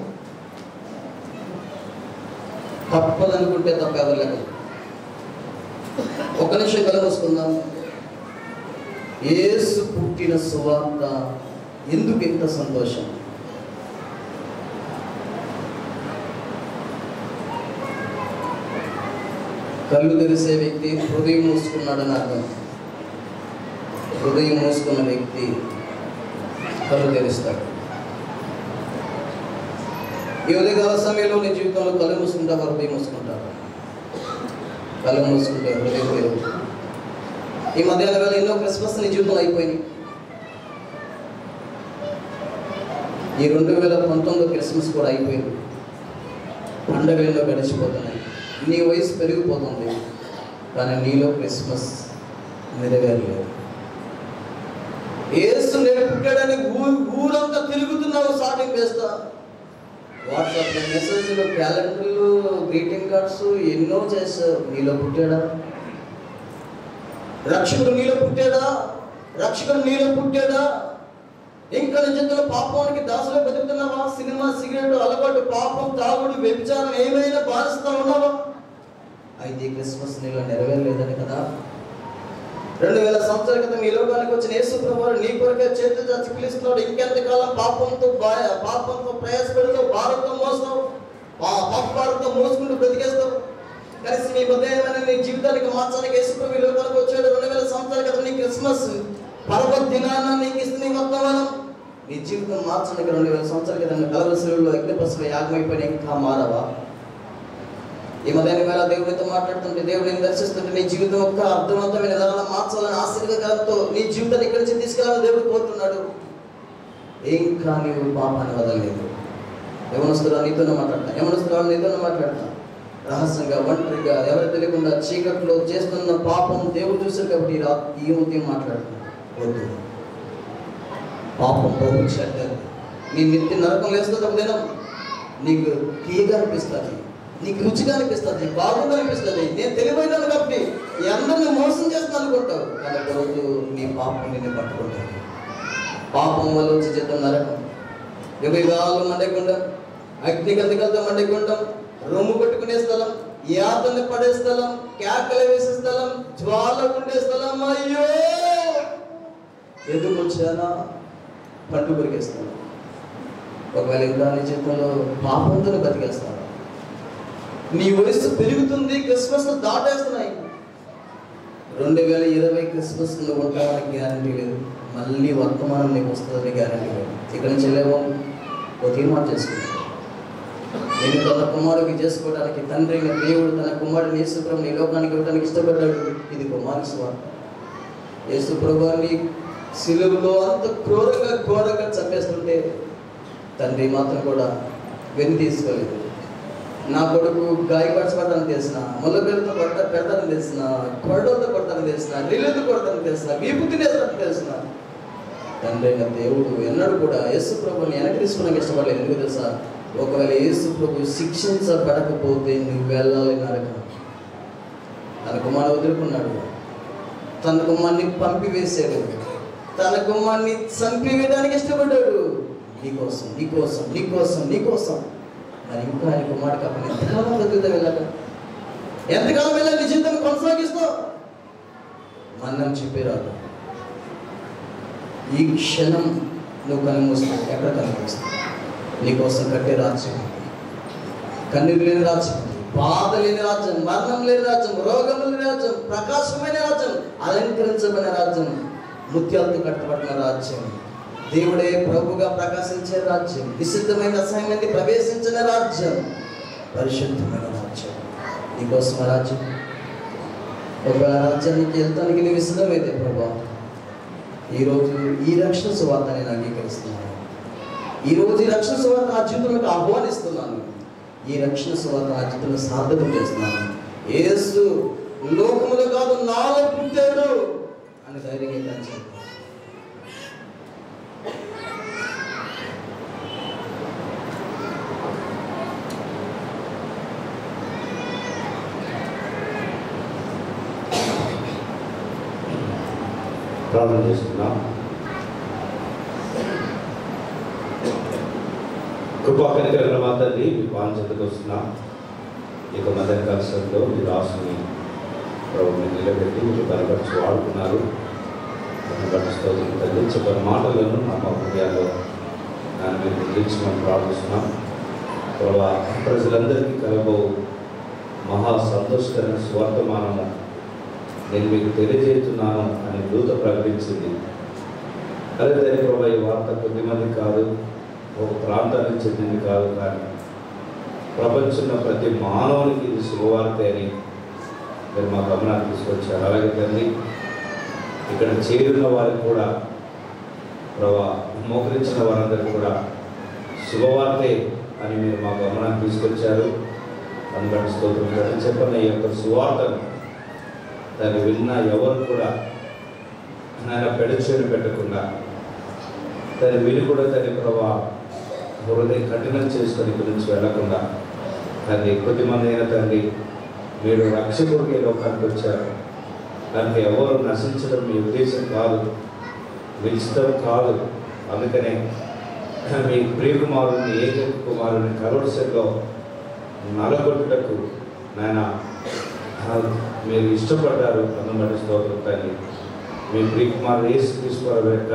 [SPEAKER 2] తప్పదనుకుంటే తప్ప ఎవరు లేదు ఒక్క నిమిషం కళ్ళు మూసుకుందాం యేసు పుట్టిన సువార్త ఎందుకు ఇంత సంతోషం కళ్ళు తెరిసే వ్యక్తి హృదయం మూసుకున్నాడని అర్థం హృదయం మూసుకున్న వ్యక్తి కళ్ళు తెరుస్తాడు ఈ ఉదయకాల సమయంలో నీ జీవితంలో కళ్ళు మూసుకుంటావా హృదయం మూసుకుంటావా కళ్ళు మూసుకుంటే హృదయం తెరువు ఈ మధ్యాహ్న వేళ ఎన్నో క్రిస్మస్ నీ జీవితంలో అయిపోయినాయి ఈ రెండు వేల పంతొమ్మిది క్రిస్మస్ కూడా అయిపోయింది పండగలు ఎన్నో గడిచిపోతున్నాయి నీ వయసు పెరిగిపోతుంది కానీ నీలో క్రిస్మస్ నెరవేరలేదు ఏసు నేను పుట్టాడని ఊరు ఊరంతా తిరుగుతున్నావు షాపింగ్ చేస్తా వాట్సాప్లో మెసేజ్లు క్యాలెండర్లు గ్రీటింగ్ కార్డ్స్ ఎన్నో చేస్తావు నీలో పుట్టాడా రక్షకుడు నీలో పుట్టాడా రక్షకుడు నీలో పుట్టాడా ఇంకా నిజంగా పాపానికి దాసులో బతుకుతున్నావా సినిమా సిగరెట్ అలవాటు పాపం తాగుడు వ్యభిచారం ఏమైనా బాధిస్తా ఉన్నావా అయితే ఈ క్రిస్మస్ నీలో నెరవేరలేదని కదా రెండు వేల సంవత్సరాల క్రితం ఈ లోకానికి వచ్చిన యేసు ప్రభువారు నీ కొరకే చేతులు చచ్చి పిలుస్తున్నాడు ఇంకెంతకాలం పాపంతో బా- పాపంతో ప్రయాసపడుతూ భారతం మోస్తావు పా- పాప భారతం మోసుకుంటూ బ్రతికేస్తావు కలిసి నీ హృదయమైన నీ జీవితానికి మార్చడానికి యేసు ప్రభు ఈ లోకానికి వచ్చాడు రెండు వేల సంవత్సరాల క్రితం నీ క్రిస్మస్ పర్వత దినాన నీకు ఇస్తుంది నీ వర్తమానం నీ జీవితం మార్చడానికి రెండు వేల సంవత్సరాల క్రితం కలవశిలో అగ్నిపసులు యాగమైపోయిన ఇంకా మారవా ఈ మధ్యాహ్నం వేళ దేవుడితో మాట్లాడుతుంటే దేవుడిని దర్శిస్తుంటే నీ జీవితం యొక్క అర్థవంతమైన విధానం మార్చాలని ఆశీర్వాదంతో నీ జీవితాన్ని ఇక్కడి నుంచి తీసుకెళ్ళాలని దేవుడు కోరుతున్నాడు ఇంకా నీవు పాపాన్ని వదలలేదు యవనస్తురా నీతోనే మాట్లాడతా యవనస్తురా నీతోనే మాట్లాడతా రహస్యంగా ఒంటరిగా ఎవరు తెలియకుండా చీకట్లో చేస్తున్న పాపం దేవుడు చూశారు కాబట్టి ఈ రా- ఈ ఉదయం మాట్లాడుతున్నాడు వద్దు పాపం బహు చెడ్డది నీ నిత్య నరకం లేస్తుంది ఒక దినం నీకు తీయగా అనిపిస్తుంది నీకు రుచిగా అనిపిస్తుంది బాగుంది అనిపిస్తుంది నేను తెలివైనాను కాబట్టి ఈ అందరిని మోసం చేస్తాను అనుకుంటావు కానీ ఒక రోజు నీ పాపం నిన్ను పట్టుకుంటావు పాపం వల్ల వచ్చి చేద్దాం నరకం యుగాలు మండకుండా అగ్ని గంధకాలతో మండకుంటాం రొమ్ము కొట్టుకునే స్థలం యాతన్ని పడే స్థలం కేకలు వేసే స్థలం జ్వాల ఉండే స్థలం అయ్యో
[SPEAKER 1] ఎందుకు వచ్చానా పట్టు కొరికేస్తాను ఒకవేళ ఇంకా నీ జీవితంలో పాపంతో బతికేస్తాను నీ వయసు పెరుగుతుంది క్రిస్మస్ దాటేస్తున్నాయి రెండు వేల ఇరవై క్రిస్మస్ నువ్వు ఉంటావని గ్యారంటీ లేదు మళ్ళీ వర్తమానం నీకు వస్తుందని గ్యారంటీ లేదు ఇక్కడ నుంచి వెళ్ళేమో ఓ తీర్మానం చేసుకుంటాను నేను తన కుమారుడికి చేసుకోవడానికి తండ్రి అయిన దేవుడు తన కుమారుడిని యేసుప్రభు నీ లోకానికి ఇవ్వడానికి ఇష్టపడ్డాడు ఇది కుమారు స్వార్థ యేసుప్రభుని సిలువలో అంత క్రూరంగా ఘోరంగా చంపేస్తుంటే తండ్రి మాత్రం కూడా వెను తీసుకోలేదు నా కొడుకు గాయపరచబడతాను తెలిసిన ముళ్ళపిల్లతో కొట్ట పెడతాను తెలిసిన కొరడలతో కొడతాను తెలిసిన నీళ్ళతో కొడతాను తెలిసిన వీపు తినేస్తాను తెలిసిన తండ్రి అయిన దేవుడు ఎన్నడూ కూడా యేసు ప్రభుని వెనక్కి తీసుకోవడానికి ఇష్టపడలేదు ఎందుకు తెలుసా ఒకవేళ యేసు ప్రభు శిక్షించబడకపోతే నువ్వు వెళ్ళాలి నరకం తన కుమారుడు వదులుకున్నాడు తన కుమార్ని పంపివేశాడు తన కుమార్ని చంపివేయడానికి ఇష్టపడ్డాడు నీకోసం నీకోసం నీకోసం నీకోసం మరి ఇంకా ఆయన కుమారుడికి అప్పుడు ఎంతకాలం బతుకుతా వెళ్ళాక ఎంతకాలం వెళ్ళాలి నీ జీవితాన్ని కొనసాగిస్తావు మన్నం చెప్పేరాదు ఈ క్షణం నువ్వు కనుమూస్తావు ఎక్కడ కనుమూస్తావు నీకోసం కట్టే రాజ్యం కన్నీరు లేని రాజ్యం బాధ లేని రాజ్యం మరణం లేని రాజ్యం రోగం లేని రాజ్యం ప్రకాశమైన రాజ్యం అలంకరించబడిన రాజ్యం ముత్యాలతో కట్టబడిన రాజ్యం దేవుడే ప్రభుగా ప్రకాశించే రాజ్యం నిషిద్ధమైన అసహ్యమైంది ప్రవేశించిన రాజ్యం పరిశుద్ధమైన రాజ్యం నీకోసం ఆ రాజ్యం ఒక రాజ్యానికి వెళ్తానికి నీవు సిద్ధమైతే ప్రభా ఈరోజు ఈ రక్షణ సువార్త నేను అంగీకరిస్తున్నాను ఈరోజు ఈ రక్షణ సువార్త నా జీవితంలోకి ఆహ్వానిస్తున్నాను ఈ రక్షణ సువార్త నా జీవితంలో సార్థకం చేస్తున్నాను యేసు లోకములు కాదు నాలో పుట్టాడు అని ధైర్యంగా కాల్చాడు
[SPEAKER 3] ప్రార్థన చేసుకుందాం కృపా కనికరణ మాతల్ని మీ వాంఛతకు వస్తున్నాం ఇక మదన కలసంలో మీ రాసుని ప్రభు మీరు నిలబెట్టి మీరు బలపరిచి వాడుకున్నారు బట్టి స్తోత్రం తల్లి చెప్పిన మాటలను నా మా హృదయాల్లో దాన్ని మీరు ముద్రించమని ప్రార్థిస్తున్నాం ప్రభా ప్రజలందరికీ కలబో మహా సంతోషకరమైన స్వర్తమానము నేను మీకు తెలియజేస్తున్నాను అని దూత ప్రకటించింది అదే దాని ప్రభా ఈ వార్త కొద్దిమంది కాదు ఒక ప్రాంతానికి చెందింది కాదు కానీ ప్రపంచంలో ప్రతి మానవునికి ఇది శుభవార్త అని మీరు మా గమనాన్ని తీసుకొచ్చారు అలాగే తండ్రి ఇక్కడ చేరున్న వారికి కూడా ప్రభా మోకరించిన వారందరికీ కూడా శుభవార్తే అని మీరు మా గమనాన్ని తీసుకొచ్చారు అందుకని స్తోత్రం తండ్రి చెప్పిన ఈ యొక్క సువార్తను దాన్ని విన్న ఎవరు కూడా నాయన పెడచేను పెట్టకుండా దాన్ని విని కూడా దాని ప్రభా హృదయం కఠినం చేసుకొని ఇక్కడి నుంచి వెళ్లకుండా తండ్రి కొద్దిమంది అయిన తండ్రి మీరు రక్షకుడికి ఈ లోకానికి వచ్చారు దానికి ఎవరు నశించడం మీ ఉద్దేశం కాదు మీ ఇష్టం కాదు అందుకనే మీ ప్రియకుమారుని ఏకైక కుమారుని కరోడ్సెల్లో నలగొట్టుటకు నాయన ఆ, మీరు ఇష్టపడ్డారు అందుబట్టి స్తోత్రం తల్లి మీ ప్రియకుమారు యేసు క్రీస్తు యొక్క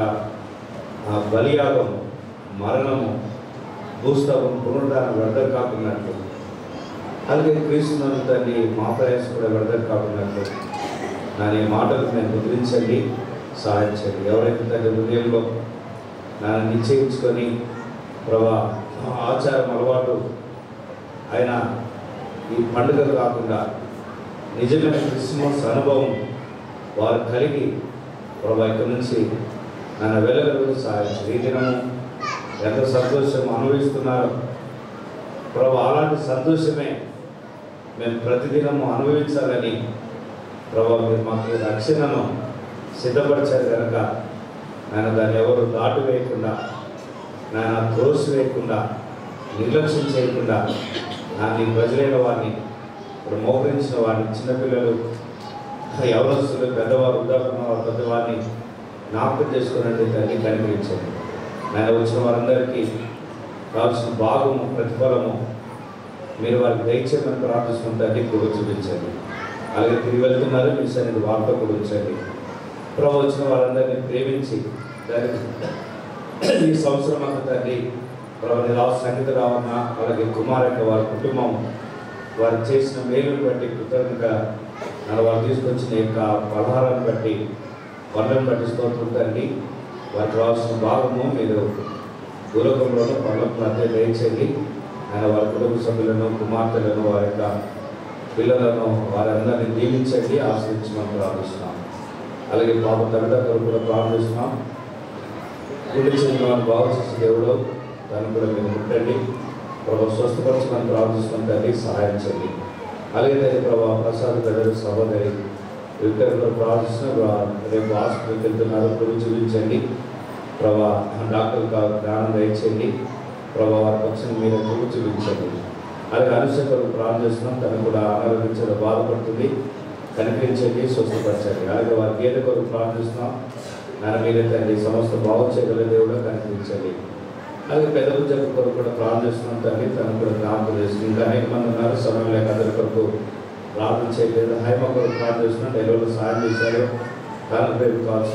[SPEAKER 3] ఆ బలియాగం మరణము భూస్థాపం పునరుద్ధానం వ్యర్థం కాకున్నట్లు అలాగే క్రీస్తునందు తల్లి మా ప్రయాసం కూడా వ్యర్థం కాకున్నట్లు నా ఈ మాటలు నేను ముద్రించండి సహాయించండి ఎవరైతే తల్లి హృదయంలో నన్ను నిశ్చయించుకొని ప్రభా ఆచారం అలవాటు ఆయన ఈ పండుగ కాకుండా నిజమైన క్రిస్మస్ అనుభవం వారు కలిగి ప్రభా ఇక్కడి నుంచి నన్ను వెళ్ళగలుగుతూ సాధించి ఈ దినము ఎంత సంతోషం అనుభవిస్తున్నారో ప్రభా అలాంటి సంతోషమే మేము ప్రతిదినము అనుభవించాలని ప్రభా మీరు మాకు ఈ రక్షణను సిద్ధపరిచారు కనుక నేను దాన్ని ఎవరు దాటి వేయకుండా నేను త్రోసి వేయకుండా నిర్లక్ష్యం చేయకుండా నా నీ ప్రజలైన వారిని ఇప్పుడు మోకరించిన వారిని చిన్నపిల్లలు యవనస్తులు పెద్దవారు వృద్ధాపున్న వారు పెద్దవారిని జ్ఞాపకం చేసుకున్నట్టు తల్లి కనిపించండి నేను వచ్చిన వారందరికీ కావాల్సిన భాగము ప్రతిఫలము మీరు వారికి దయచేయమని ప్రార్థిస్తున్న తల్లి కూడా చూపించండి అలాగే తిరిగి వెళ్తున్నారు మీ సన్నిధి వార్త కూడా ఉంచండి ప్రభు వచ్చిన వారందరినీ ప్రేమించి దానికి ఈ సంవత్సరం అంతా తండ్రి ప్రభు రావు సంగీత రావన్న అలాగే కుమార్ యొక్క వారి కుటుంబం వారు చేసిన మేలును బట్టి కృతజ్ఞత నన్ను వారు తీసుకొచ్చిన యొక్క పలహారాన్ని బట్టి పనులను బట్టి స్తోత్రం తండ్రి వారికి రావాల్సిన భాగము మీరు భూలోకంలోనూ పనులకు మధ్య దయచేయండి ఆయన వారి కుటుంబ సభ్యులను కుమార్తెలను వారి యొక్క పిల్లలను వారందరినీ దీవించండి ఆశ్రయించమని ప్రార్థిస్తున్నాం అలాగే పాప తండ్రి కొరకు కూడా ప్రార్థిస్తున్నాం గుడి చెందిన వారిని బాగు చేసే దేవుడు దాన్ని కూడా మీరు ముట్టండి ప్రభావ స్వస్థపరచమని ప్రార్థిస్తున్నాం తండ్రి సహాయం చేయండి అలాగే తండ్రి ప్రభావ ప్రసాద్ ప్రజలు సహోదరి విక్టర్లో ప్రార్థిస్తున్న రేపు హాస్పిటల్కి వెళ్తున్నారు గురి చూపించండి ప్రభా డాక్టర్ గారు జ్ఞానం దయచేయండి ప్రభా వారికి వచ్చిన మీరు గురి చూపించండి అలాగే అనుషకరు ప్రార్థిస్తున్నాం తను కూడా అనారోగ్యంతో బాధపడుతుంది కనిపించండి స్వస్థపరచండి అలాగే వారి గేదె కొరకు ప్రార్థిస్తున్నాం నాన్న మీరే తండ్రి సమస్త బాగు చేయగల దేవుడు కనిపించండి అలాగే పెద్ద ఉద్యోగం కొరకు కూడా ప్రార్థిస్తున్నాం తండ్రి తను కూడా జ్ఞాపకం చేస్తుంది ఇంకా అనేక మంది ఉన్నారు సమయం లేక అందరి కొరకు ప్రార్థన చేయలేదు హైమ కొరకు ప్రార్థిస్తున్నాం డెలివరీ సాయం చేశారు కాలం పేరు కావాల్సిన